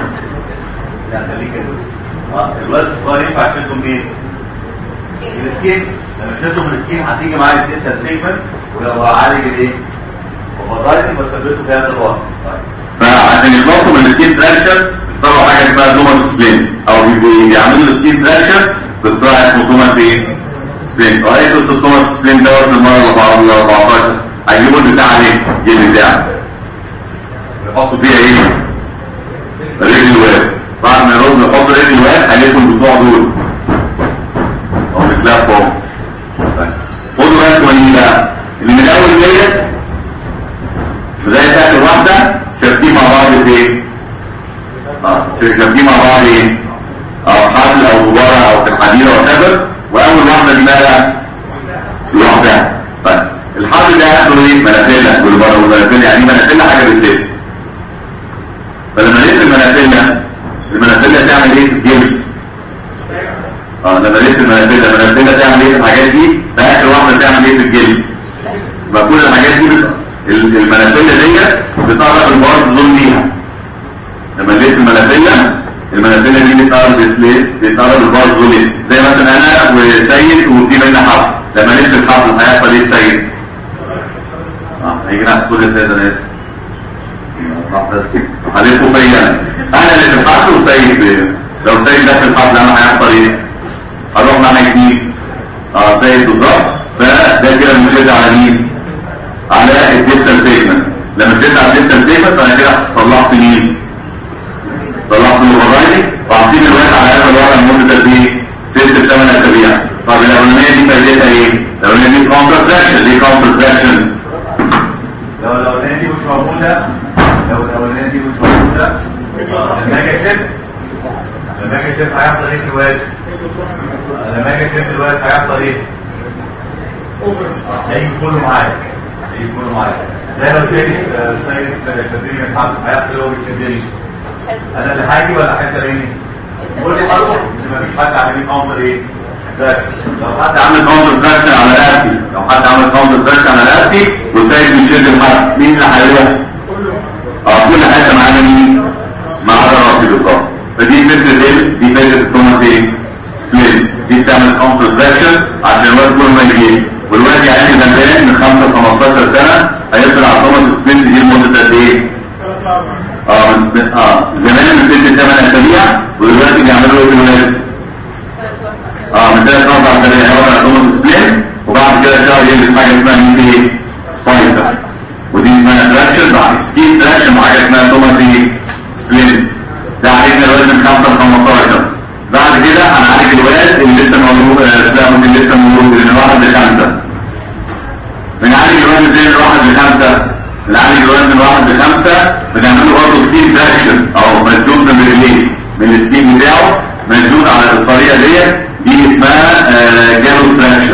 الواد الصغير ينفع تشده منين من السكين لما تشده من السكين هتيجي معايا التست سيجمنت ولو عالج الايه وفضلت بثبته في هذا الوقت فعشان يخلصوا من السكين تراكشن طبعا حاجه اسمها توماس سبلين او بيعملوا له سكين تراكشن باختراع اسمه توماس ايه سبلين قريت قصه توماس سبلين دوت المره ال 14 هيجيبوا البتاع عليه الجيل بتاعه يحطوا فيها ايه رجل واحد بعد ما يرد يحط رجل واحد هيلفوا البتوع دول او بتلف اهو خدوا بالكم من بقى اللي من اول ديت بدايه اخر واحده شابكين مع بعض في ايه شابكين مع بعض ايه او حبل او غباره او في الحديده وكذا واول واحده دي بقى لوحدها طيب الحبل ده اخره ايه منافله بالبره والمنافله يعني منافله حاجه بتلف فلما لقيت المنافله المنافله تعمل ايه في الجلد اه لما لقيت المنافله المنافله تعمل ايه في الحاجات دي فاخر واحده تعمل ايه في الجلد ما كل الحاجات دي بت... المنافله ديت بتعرف البارز دول ليها لما لقيت المنافله المنافله دي بتقرب السليت بتقرب الباص دول زي مثلا انا وسيد وفي بينا حفل لما نلبس الحفل هيحصل ايه سيد؟ اه هيجي ناحيه كل السيد انا اسف هلفوا فيا انا اللي في الحفل وسيد بي- لو سيد ده في الحفل انا هيحصل ايه؟ هروح ناحيه مين؟ اه سيد بالظبط فده كده بنشد على مين؟ على الديستال سيجمنت لما شدت على الديستال سيجمنت فانا كده صلحت مين؟ صلحت الاوفرايدنج وعاطين الوقت على هذا الوضع لمده قد ايه؟ ست لثمان اسابيع طب الاولانيه دي فايدتها ايه؟ الاولانيه دي كونتر تراكشن ليه كونتر تراكشن؟ لو الاولانيه دي مش موجوده لو الاولانيه دي مش موجوده لما اجي اشد لما اجي اشد هيحصل ايه في الواد؟ لما اجي اشد الواد هيحصل ايه؟ هيجي كله معايا هيجي كله معايا زي لو شايف سيد شدني من حد هيحصل ايه وهو بيشدني؟ انا اللي هاجي ولا حد تاني؟ قول لي هروح مفيش حد عامل لي كاونتر ايه؟ تراكشن. لو حد عامل كاونتر تراكشن على رقبتي لو حد عامل كاونتر تراكشن على رقبتي وسيد بيشد الحد مين اللي هيروح؟ اه كل حته معانا مين؟ ما عدا راسي بالظبط فدي فكره ايه؟ دي فكره توماس ايه؟ سبلين دي بتعمل كاونتر تراكشن عشان الواد كل ما يجي والواد يعني غلبان من 5 ل 15 سنه هيفضل على توماس سبلين دي لمده قد ايه؟ اه من اه زمان من ست ثمان اسابيع ودلوقتي بيعملوا ايه في الولاد؟ اه من ثلاث اربع اسابيع هيقعد على توماس سبلين وبعد كده شهر يلبس حاجه اسمها مين ايه؟ سبايكر ودي اسمها تراكشن بعد سكين تراكشن وحاجه اسمها توماس ايه؟ سبلين ده عالجنا الولاد من 5 ل 15 بعد كده هنعالج الولاد اللي لسه مولود آه، لا اللي لسه مولود من واحد لخمسه بنعالج الولد ازاي من واحد لخمسة بنعالج الولد من واحد لخمسة بنعمل له برضه سكين تراكشن او مشدود من رجليه من السكين بتاعه مشدود على الطريقة ديت دي اسمها آه، جالو تراكشن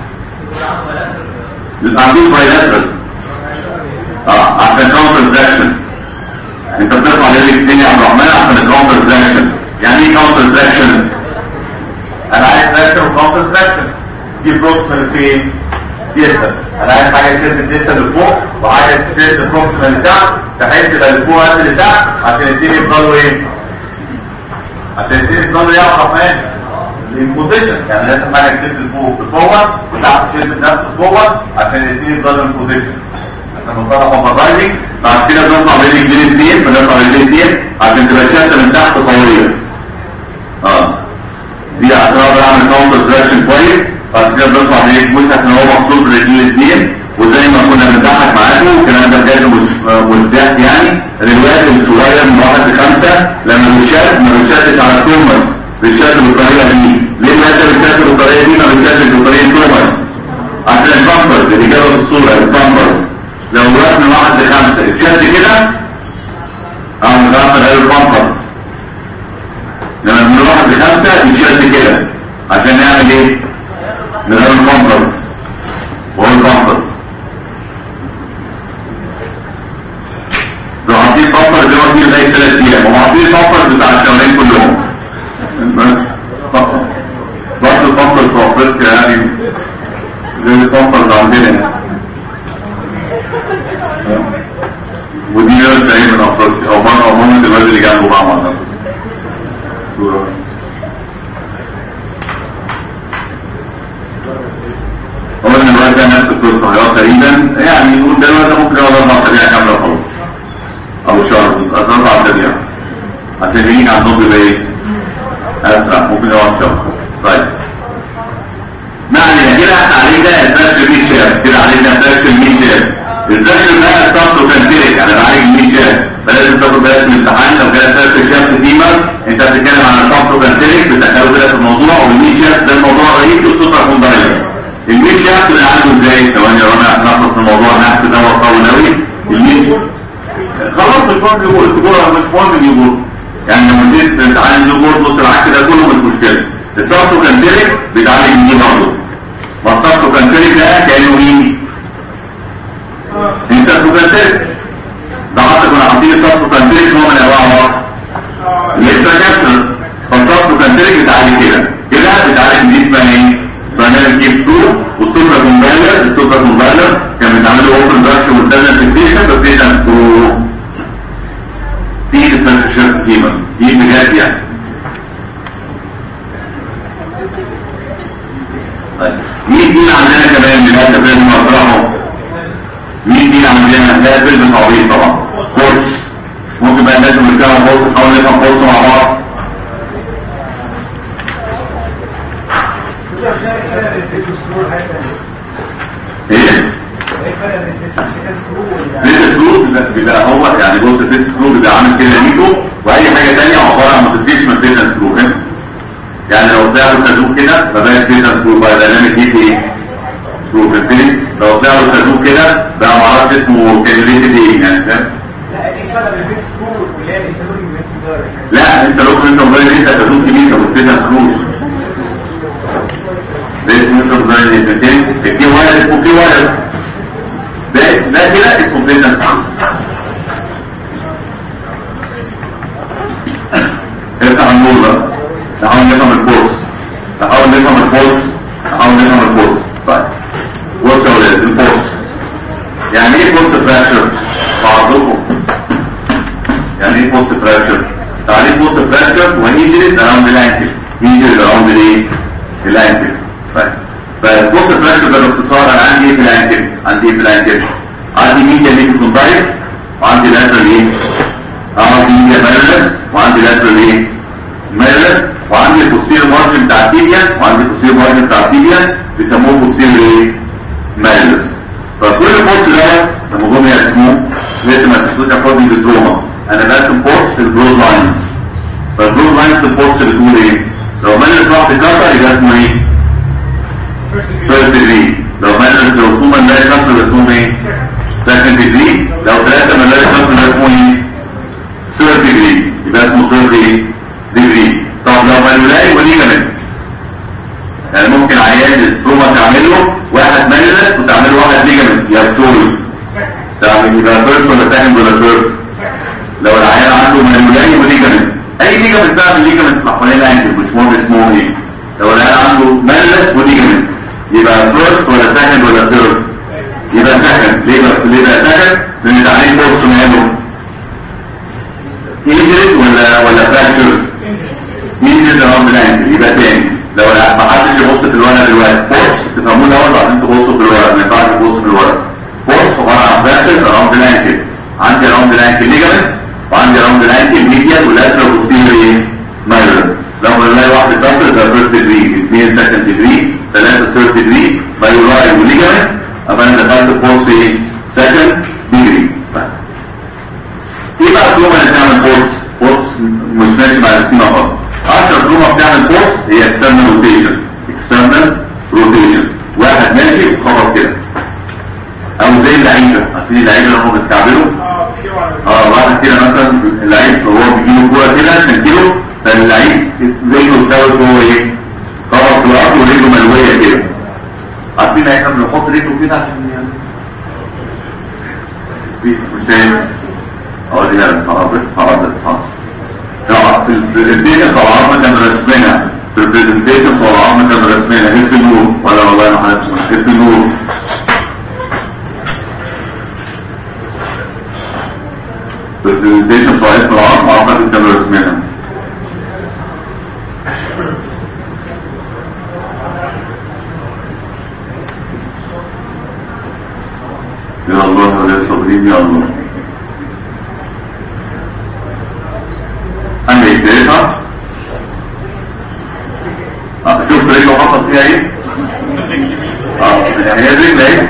عندهم بايلاترال اه عشان كاونتر تراكشن انت بترفع رجلك الدنيا يا عبد الرحمن عشان الكاونتر تراكشن يعني ايه كاونتر تراكشن؟ انا عايز تراكشن وكاونتر تراكشن دي بروكسيمال فين؟ ديستال انا عايز حاجه تشد الديستال لفوق وحاجه تشد البروكسيمال لتحت بحيث يبقى لفوق قد لتحت عشان الاثنين يفضلوا ايه؟ عشان الاثنين يفضلوا يقعوا حرفيا البوزيشن يعني لازم حاجه تشد لفوق بقوه وتحت تشد بنفس القوه عشان الاثنين يفضلوا البوزيشن عشان نصلح اوفررايدنج بعد كده بنرفع رجل جنيه اثنين بنرفع رجل اثنين عشان تبقى شده من تحت قويه اه دي عشان اقدر اعمل كاونتر تراكشن كويس بعد كده بنرفع رجل كويس عشان هو محطوط برجلين الاثنين وزي ما كنا بنضحك معاكم الكلام ده بجد مش مش ضحك يعني الواد الصغير من واحد لخمسه لما بيشد ما بيشدش على التوماس بيشد بالطريقه دي ليه الواد ده بيشد بالطريقه دي ما بيشدش بالطريقه توماس عشان البامبرز اللي جابه في الصوره البامبرز لو الواد من واحد لخمسه اتشد كده اه مش عارف غير البامبرز لما من واحد لخمسة يشد كده عشان نعمل ايه؟ نغير البامبرز وهو البامبرز لو عاطين بامبرز زي ما قلت لغاية ثلاث ايام وعاطين بامبرز بتاع الشهرين كلهم برضه البامبرز في افريقيا يعني غير البامبرز عندنا ودي غير سعيد من افريقيا او مرة او مامة الواد اللي جنبه بقى مرة الصورة قلنا الواد ده نفس القصة هو تقريبا يعني نقول ده الواد ده ممكن يقعد أربع أسابيع كاملة خلاص أو شهر بس أربع أسابيع عشان يجي عندهم بيبقى إيه؟ أسرع ممكن يقعد شهر طيب ما علينا كده احنا علينا الفرش مين شاف كده علينا الفرش مين شاف الفرش بقى الصف كان ترك يعني بعالج مين شاف فلازم تاخد بالك من الامتحان لو كده فرش شاف ديمر انت بتتكلم عن الصف كان ترك بتدخله كده في الموضوع والمين شاف ده الموضوع الرئيسي والصوت هيكون ضعيف المين شاف بنعالجه ازاي؟ ثواني يا رامي عشان نخلص الموضوع نحس ده قوي قوي المين خلاص مش مهم يقول تقول مش مهم يقول يعني لو نسيت امتحان الجمهور نص العك ده كله مش مشكله الصف كان ترك بيتعالج من دي برضه والصف كان ترك ده كانه مين؟ انت كنت ده حتى كنا عاملين صف كان ترك هو من انواع لسه كابتن فالصف كان ترك بيتعالج كده كده بيتعالج دي اسمها ايه؟ برنامج كيف 2 والسوبر كومبايلر السوبر كومبايلر كان بيتعمل له اوبن داش والداتا فيكسيشن بس دي سكرو دي الفرش شيرت فيما دي بجد يعني طيب مين دي عندنا كمان للاسف لازم اطرحه مين دي عندنا لا فيلم عبيط طبعا فورس ممكن بقى لازم نتكلم فورس نحاول نفهم فورس مع بعض ايه ليت سكرو بيبقى هو يعني بص ليت سكرو بيبقى عامل كده ليكو واي حاجه ثانيه عباره عن موديفيكيشن ليت سكرو فهمت يعني لو طلع له كازوك كده فبقى ليت سكرو بقى دايناميك هيت ايه سكرو فهمتني لو طلع له كازوك كده بقى ما اعرفش اسمه كانيوليتد ايه يعني فاهم لا انت لو كنت موبايل انت كازوك كبير طب ليت سكرو ده اسمه انت موبايل فهمتني الكي واير اسمه كي واير ده ده كده الكومبليتنس افتح النور بقى نحاول نفهم الكورس نحاول نفهم الكورس نحاول نفهم الكورس طيب بص يا ولاد الكورس يعني ايه كورس فراكشر بعضكم يعني ايه كورس فراكشر تعريف كورس فراكشر هو انجريز اراوند الانكل انجريز اراوند الايه الانكل طيب فالكورس فراكشر ده باختصار انا عندي ايه في الانكل عندي ايه في الانكل عندي ميديا ميديا كونتايف وعندي لاترال ايه عندي ميديا ميرلس وعندي لاترال ايه ميرلس وعندي البوستير مارجن بتاع التيبيا وعندي البوستير مارجن بتاع التيبيا بيسموه بوستير ايه ميرلس فكل كورس ده لما جم يرسموه لسه ما سمعتوش اكوردنج للدروما انا برسم كورس البرود لاينز فالبرود لاينز الكورس بتقول ايه لو ميرلس واحد اتكسر يبقى اسمه ايه فيرست ديجري لو ميرلس لو تو ميرلس كسر يبقى اسمه ايه سكند ديجري لو ثلاثة ملايين كسر يبقى اسمه ايه ثيرد ديجري يبقى اسمه ثيرد ايه ديجري طب لو ملولاي وليجامنت يعني ممكن عيان التروما تعمل له واحد مللس وتعمل له واحد ليجامنت يا بشوي تعمل يبقى فيرست ولا سكند ولا ثيرد لو العيان عنده ملولاي وليجامنت اي ليجامنت بقى من الليجامنت اللي حوالين الانكل مش مهم اسمه ايه لو العيان عنده مللس وليجامنت يبقى فيرست ولا سكند ولا ثيرد يبقى سكن ليه بقى ليه بقى سكن لان تعليم كورس ماله انجلز ولا ولا فراكشرز انجلز اراوند الانكل يبقى تاني لو ما حدش يبص في الورق دلوقتي كورس تفهموه الاول عشان تبصوا في الورق ما ينفعش تبصوا في الورق كورس عباره عن فراكشرز اراوند الانكل عندي اراوند الانكل ليجامنت وعندي اراوند الانكل ميديال واللاترال بوستيريور ايه مايلرز لو نلاقي واحد كسر ده فيرست ديجري اثنين سكند ديجري ثلاثه ثيرد ديجري مايولاي وليجامنت أبقى أنا دخلت كورس إيه؟ سكند ديجري إيه بقى الدروما اللي بتعمل كورس؟ كورس مش ماشي مع السكيما خالص أشهر دروما بتعمل كورس هي اكسترنال روتيشن اكسترنال روتيشن واحد ماشي وخبط كده أو زي اللعيبة عارفين اللعيبة اللي هم بيتكعبلوا؟ اه واحد كده مثلا اللعيب وهو بيجيله كورة كده تنكيله فاللعيب رجله اتزود جوه ايه؟ خبط في الأرض ورجله ملوية كده عارفين احنا بنحط رجله كده عشان يعني مش فاهم اه دي لا حاضر حاضر حاضر في البرزنتيشن طبعا ما كان رسمنا في البرزنتيشن طبعا ما كان رسمنا هيس النور ولا والله ما حدش هيس النور في البرزنتيشن طبعا اسم العرض اعتقد كانوا رسمنا يا الله يا صابرين يا الله انا يكترفها شوف رجله حصل فيها ايه اه هي الرجل ايه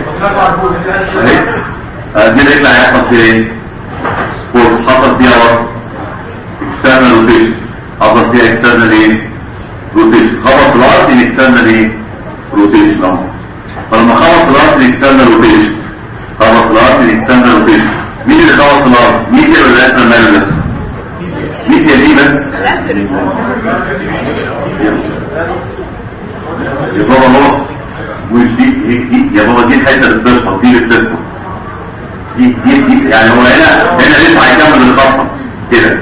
اهي دي الرجل هيحصل فيها ايه كورس حصل فيها وقت اكسترنال روتيشن حصل فيها اكسترنال ايه روتيشن خبط في الارض الاكسترنال ايه روتيشن اهو فلما خبط في الارض الاكسترنال روتيشن خبط في الارض الاكسترنال روتيشن مين اللي خبط في الارض ميديا ولا لاترال مالوس ميديا دي بس يا بابا هو مش دي دي يا بابا دي الحته اللي بتخبط دي اللي بتخبط دي دي دي يعني هو هنا هنا لسه هيكمل الخطه كده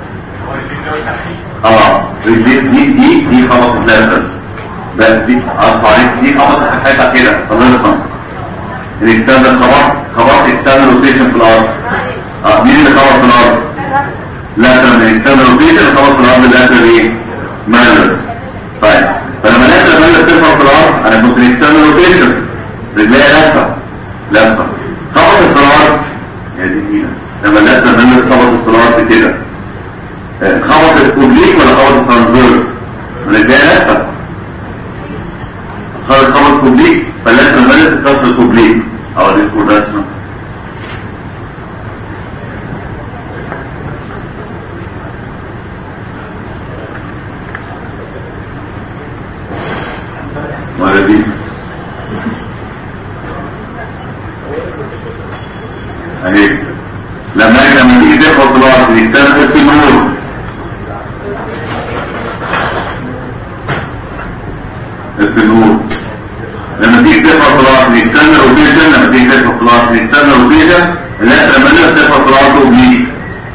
اه دي دي دي دي خبط لاترال ده دي اه دي خبط حته كده الله يرحمه الاكسترنال خبط خبط اكسترنال روتيشن في الارض اه مين اللي خبط في الارض لاترال الاكسترنال روتيشن اللي خبط في الارض لاترال ايه مالس طيب فلما لاترال مالس تخبط في الارض انا كنت اوبليك فاللاترال مالس اتكسرت اوبليك اوريكم الرسمه ولا دي اهي لما لما تيجي تاخد طلوع الانسان في النور في النور لما تيجي تاخد طلوع الانسان روتيشن لما تيجي تاخد طلوع الانسان روتيشن لا لما انت تاخد طلوع اوبليك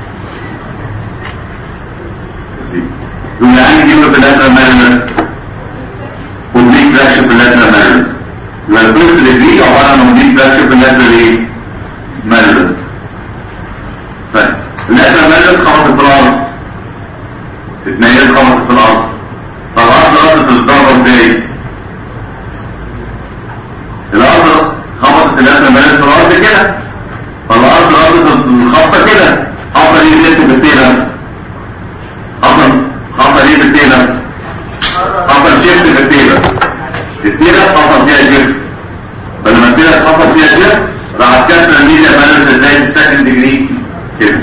دول عندي كلمه في اللاترال مالس اوبليك فراكشن في اللاترال مالس يبقى الفيرست ديجري عباره عن اوبليك فراكشن في اللاترال ايه؟ مالس طيب اللاترال مالس خبطت في الارض اتنيلت خبطت في الارض طب الارض ردت الضربه ازاي؟ الارض خبطت اللاترال مالس في الارض كده فالارض ردت الخبطه كده حصل ايه زيت في التيلس حصل حصل ايه في التيلس حصل شيفت في التيلس التيلس حصل فيها شيفت فلما التيلس حصل فيها شيفت راحت كاتبه الميديا مالس ازاي في السكند ديجري كده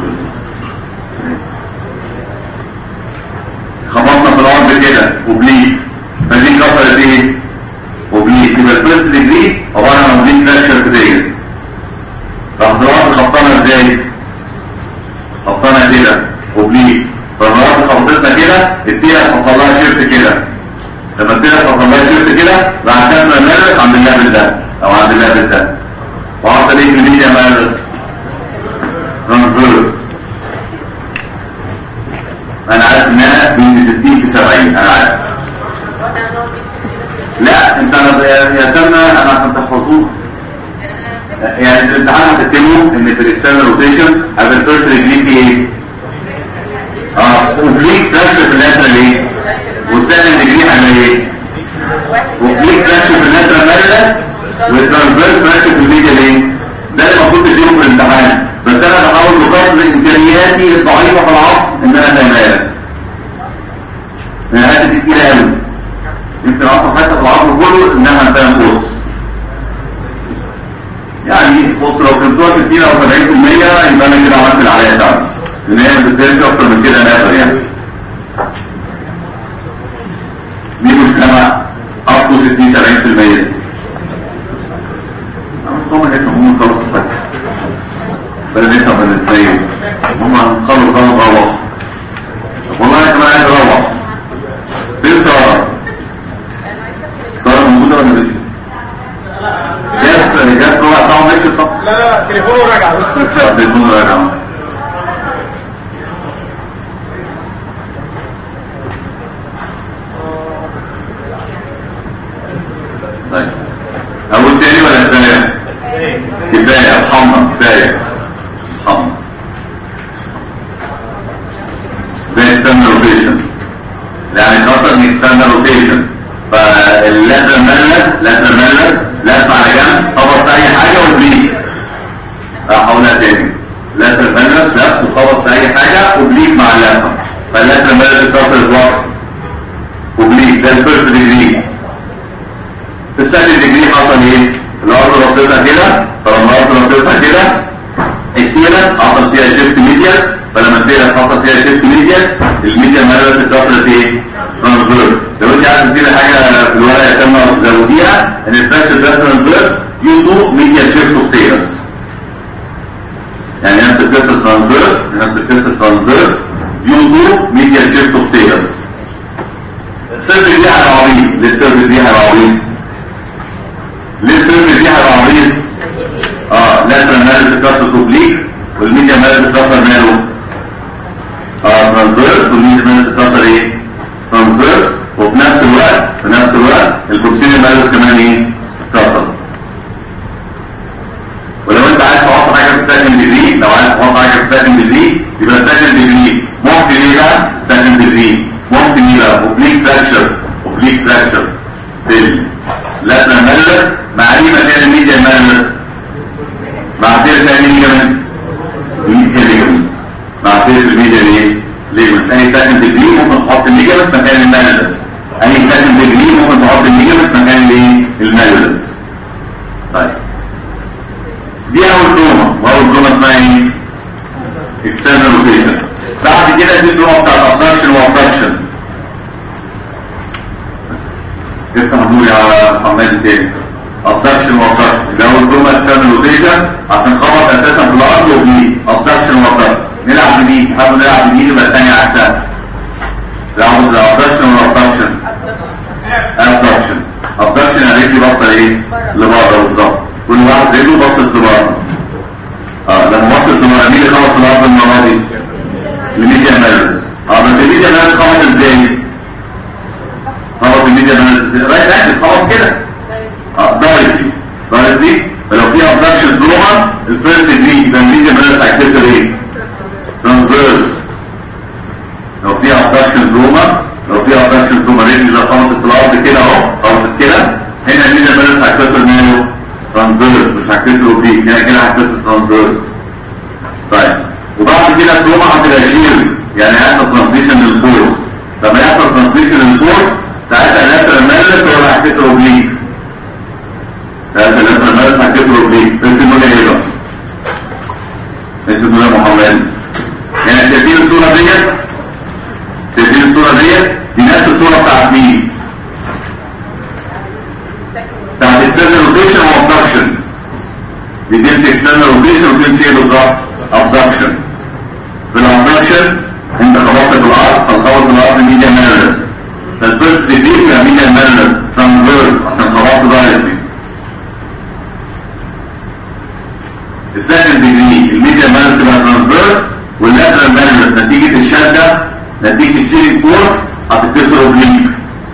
خبطنا في الارض كده وبليك فدي كسرت ايه؟ وبليك يبقى الفيرست ديجري عباره عن اوبليك فراكشر في ديت راح الارض خبطنا ازاي؟ خبطنا كده وبليك فالارض خبطتنا كده التيلس حصل لها شيفت كده لما التيلس حصل لها شيفت كده راح كاتبه المالس عند الليفل ده او عند الليفل ده وعطى ليه في الميديا مالس ترانسفيرس انا عارف انها بين 60 في 70 انا عارف لا انت انا يا سلمى انا عشان تحفظوها يعني في الامتحان هتكتبوا ان في الاكسترنال روتيشن هيبقى الفيرست ريجلي في ايه؟ اه اوبليك فراكشر في اللاترال ايه؟ والسكند ديجري هيبقى ايه؟ اوبليك فراكشر في اللاترال مالس والترانسفيرس فراكشر في الميديا ايه؟ ده اللي المفروض تديهم في الامتحان بس انا بحاول بقدر امكانياتي الضعيفه في العصر ان انا فاهمها لك. النهايات دي كتيره قوي. يمكن اصلا حتى في العصر كله انها فاهم كورس. يعني بص لو فهمتوها 60 او 70% يبقى انا كده عملت اللي عليا بتاعتي. لان هي ما بتستاهلش اكتر من كده نقدر يعني. دي مشكله up to 60 70% هم هيك هم خلص بس بل لسه بل الاثنين هم هنخلص انا نروح طب والله انا كمان عايز اروح فين ساره؟ ساره موجوده ولا مش؟ جت جت ربع ساعه ومشيت طب لا لا تليفونه رجع طب تليفون راجع طيب اقول تاني ولا كفايه؟ كفايه ارحمنا كفايه ارحمنا ده external rotation يعني كسر من external rotation فاللاترال مالس لاترال مالس لف على جنب خبط في اي حاجه وبليك هقولها تاني لاترال مالس لف وخبط في اي حاجه وبليك مع اللفه فاللاترال مالس اتكسر لوحده وبليك ده الفيرست ديجري في السكند ديجري حصل ايه؟ الارض رصيتها كده فلما الارض رصيتها كده التيرس حصل فيها شيفت ميديال فلما التيرس حصل فيها شيفت ميديال الميديال مالس اتكسرت ايه؟ ترانسفيرس لو انت عايز تدينا حاجه في الورقه يا سلمى زوديها ان الفراكشر ده ترانسفيرس ديو تو ميديال شيفت اوف تيرس يعني نفس القصه ترانسفيرس نفس القصه ترانسفيرس ديو تو ميديال شيفت اوف تيرس السيرفي دي هيبقى عبيط ليه السيرفي دي هيبقى عبيط؟ ليه السيرفي دي هيبقى عبيط؟ اه لاترال مالس اتكسر اوبليك والميديا مالس اتكسر ماله؟ اه ترانسفيرس والميديا مالس اتكسر ايه؟ ترانسفيرس وفي نفس الوقت في نفس الوقت البوستيريور مالس كمان ايه؟ اتكسر ولو انت عايز تحط حاجه في السكند ديجري لو عايز تحط حاجه في السكند ديجري يبقى السكند ديجري ممكن ايه بقى؟ السكند ديجري ممكن ايه بقى؟ اوبليك فراكشر اوبليك فراكشر في اللاترال مالس مع اي مكان الميديا مالس مع تيرس اي ليجمنت الميديا ليجمنت مع تيرس الميديا ايه؟ ليجمنت اي سكند ديجري ممكن تحط الليجمنت مكان المالس اي سكند ديجري ممكن تحط الليجمنت مكان الايه؟ المالولس طيب دي اول تروما واول تروما اسمها ايه external rotation بعد كده في التروما بتاعت abduction وabduction لسه هنقول يا حماد تاني abduction وabduction اللي هو التروما external rotation عشان خبط اساسا في الارض وبليد abduction وabduction نلعب بمين حد نلعب بمين يبقى الثاني عكسها نلعب بالabduction والabduction abduction abduction يعني رجلي باصه ايه لبره بالظبط كل واحد رجله باصت لبره اه لما باصت لبره مين اللي خبط في الارض المره دي الميديا مارس اه بس الميديا مارس خبط ازاي خبط الميديا مارس ازاي رايت انجل خبط كده اه دايركتلي دايركتلي فلو في abduction تروما الفيرست ديجري يبقى الميديا مارس هيكسر ايه ترانسفيرس لو في abduction تروما لو في abduction تروما رجلي اذا خبطت في الارض كده اهو خبطت كده هنا الميديا مارس هيكسر ماله ترانسفيرس مش هكسره اوبليك هنا كده هكسر ترانسفيرس طيب وبعد كده التروما هتبقى شيل يعني هيحصل ترانسليشن للفورس لما يحصل ترانسليشن للفورس ساعتها اللاترال مالس هو اللي هيكسر اوبليك ساعتها اللاترال مالس هيكسر اوبليك اسمه ايه بقى؟ اسمه ايه محمد؟ يعني شايفين الصوره ديت؟ شايفين الصوره ديت؟ دي نفس الصوره بتاعت مين؟ بتاعت external rotation و abduction دي تمشي external rotation وتمشي ايه بالظبط abduction في الابدكشن انت خبطت في الارض فالخبط في الارض ميديا مانرس فالفيرست ديجري يبقى ميديا مانرس ترانسفيرس عشان خبطت دايركتلي السكند ديجري الميديا مانرس تبقى ترانسفيرس واللاترال مانرس نتيجه الشده نتيجه الشيرنج فورس هتتكسر اوبليك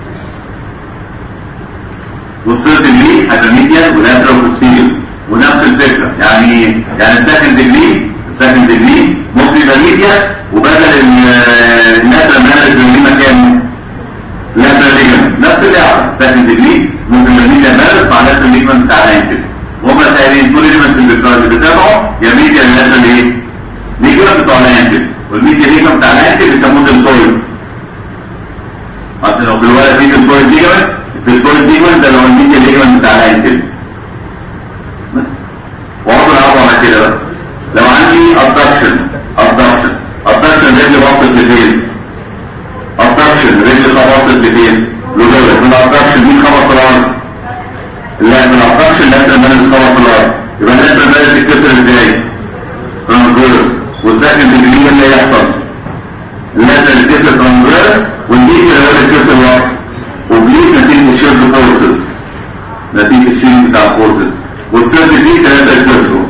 والثيرد ديجري هيبقى ميديا ولاترال بوستيريور ونفس الفكره يعني ايه؟ يعني السكند ديجري السكند ديجري ممكن يبقى ميديا وبدل اللاترال مانرس اللي مكانه لاترال ليجمنت نفس اللعبه سكند ديجري ممكن يبقى ميديا مانرس مع لاترال ليجمنت بتاع الانكل وهم سائلين كل ليجمنت اللي بتابعه يا ميديا يا لاترال ايه؟ ليجمنت بتوع الانكل والميديا ليجمنت بتاع الانكل بيسموه دلتويد حتى لو في الورقه في دلتويد ليجمنت الدلتويد ليجمنت ده لو الميديا ليجمنت بتاع الانكل بس واقعدوا العبوا على كده بقى لو عندي abduction abduction abduction رجل باصت لفين abduction رجل باصت لفين لجوه من abduction مين خبط في الارض لا من abduction لاتر مانس خبط في الارض يبقى لاتر مانس يتكسر ازاي ترانسفيرس والسكند ديجري اللي يحصل اللاتر يتكسر ترانسفيرس والليتر هو اللي يتكسر وقت وبليك نتيجه الشيرد فورسز نتيجه الشيرد بتاع الفورسز والسيرد دي ثلاثه يتكسروا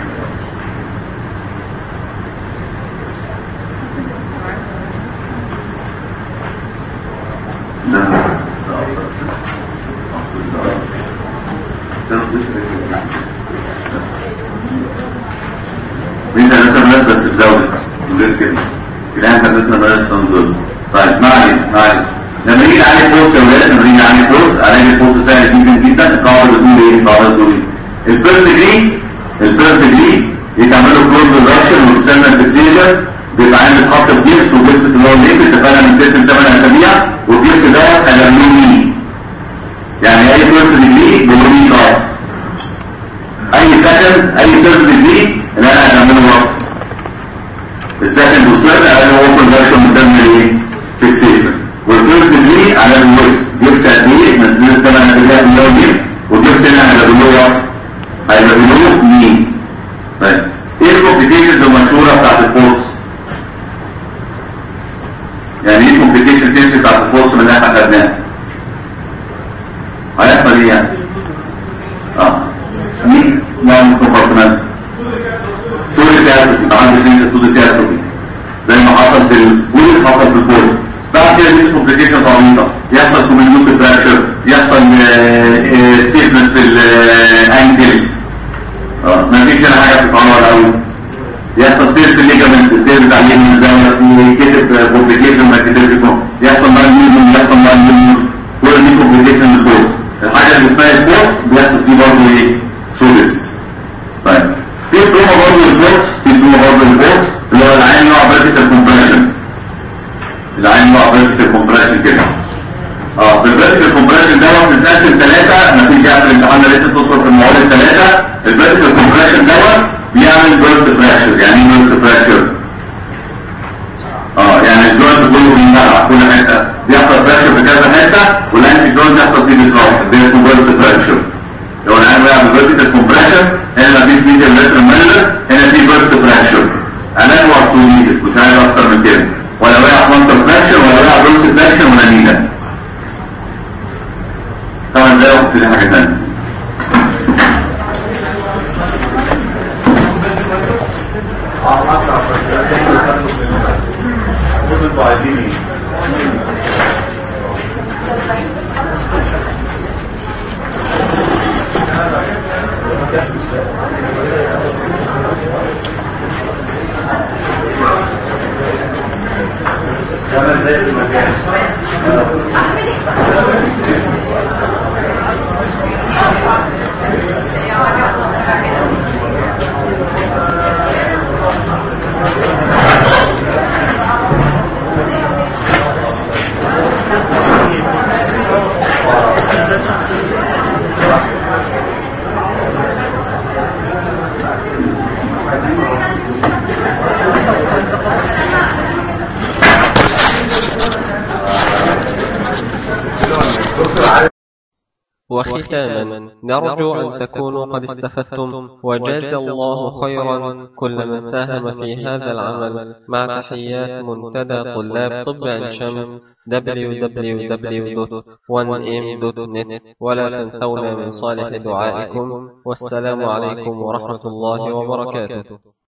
انت ثلاثة بنات بس في زاوية غير كده كده انت ثلاثة بنات تنظر طيب ما علينا ما علينا لما يجي عليه فورس يا ولاد لما يجي عليه فورس عليه فورس سهل جدا جدا القاعدة بتقول ايه؟ القاعدة بتقول ايه؟ الفيرست ديجري الفيرست ديجري يتعملوا كلوز ريدكشن واكسترنال فيكسيشن بيبقى عامل خط بجيبس وجيبس اللي هو الليمب اتفقنا من 6 ل 8 اسابيع والجيبس ده هيبقى مين يعني اي فيرست ديجري بيقول كاست اي سكند اي ثيرد ديجري اللي انا هعمله وقت السكند والثيرد على هو كونفرشن من ضمن الايه فيكسيشن والثيرد ديجري على الويكس جبس قد ايه نزلت 8 اسابيع في اللي هو جيب والجبس هنا هيبقى بلو وقت هيبقى بلو مين طيب ايه الكومبليكيشنز المشهوره بتاعت البورتس يعني ايه الكومبليكيشن تمشي بتاعت البورتس من اللي احنا خدناها هيحصل ايه يعني اه مين نوع كومبارتمنت طول سياسة عندي سياسة طول سياسة زي ما حصل في البوليس حصل في البوليس بعد كده دي كومبليكيشن عميقة يحصل كوميونيتي فراكشر يحصل ستيفنس في الانكل ما فيش هنا حاجة بتتعمل قوي يحصل ستير في الليجامنتس ستير بتاع اليمين زي ما كتب كومبليكيشن ما كتبش يحصل بقى اليمين يحصل بقى اليمين كل دي كومبليكيشن للبوست الحاجة اللي اسمها البوست بيحصل فيه برضه ايه سوليدز طيب في تروما برضه للبوست في تروما برضه للبوست اللي هو العين نوع فيرتيكال كومبريشن العين نوع فيرتيكال كومبريشن كده اه في الفيرتيكال كومبريشن دوت بتتقسم ثلاثه ما فيش يعني في الامتحان ده لسه تدخل في المواد الثلاثه الفيرتيكال كومبريشن دوت بيعمل بيرت بريشر يعني ايه بيرت بريشر؟ اه يعني الجوينت كله بينبلع كل حته بيحصل بريشر في كذا حته والانتي جوينت يحصل فيه ديسربشن ده اسمه بيرت بريشر لو العين بيعمل فيرتيكال كومبريشن هنا مفيش ميديال لاترال مانيلس هنا في بيرت بريشر علاج وارثوليسيس مش عايز اكتر من كده ولا بقى فلانتر فلاكشن ولا بقى بروس فلاكشن ولا نيله طبعا ده وقت دي حاجه ثانيه وختاما نرجو أن تكونوا قد استفدتم وجاز الله خيرا كل من ساهم في هذا العمل مع تحيات منتدى طلاب طب عين شمس www.1m.net ولا تنسونا من صالح دعائكم والسلام عليكم ورحمة الله وبركاته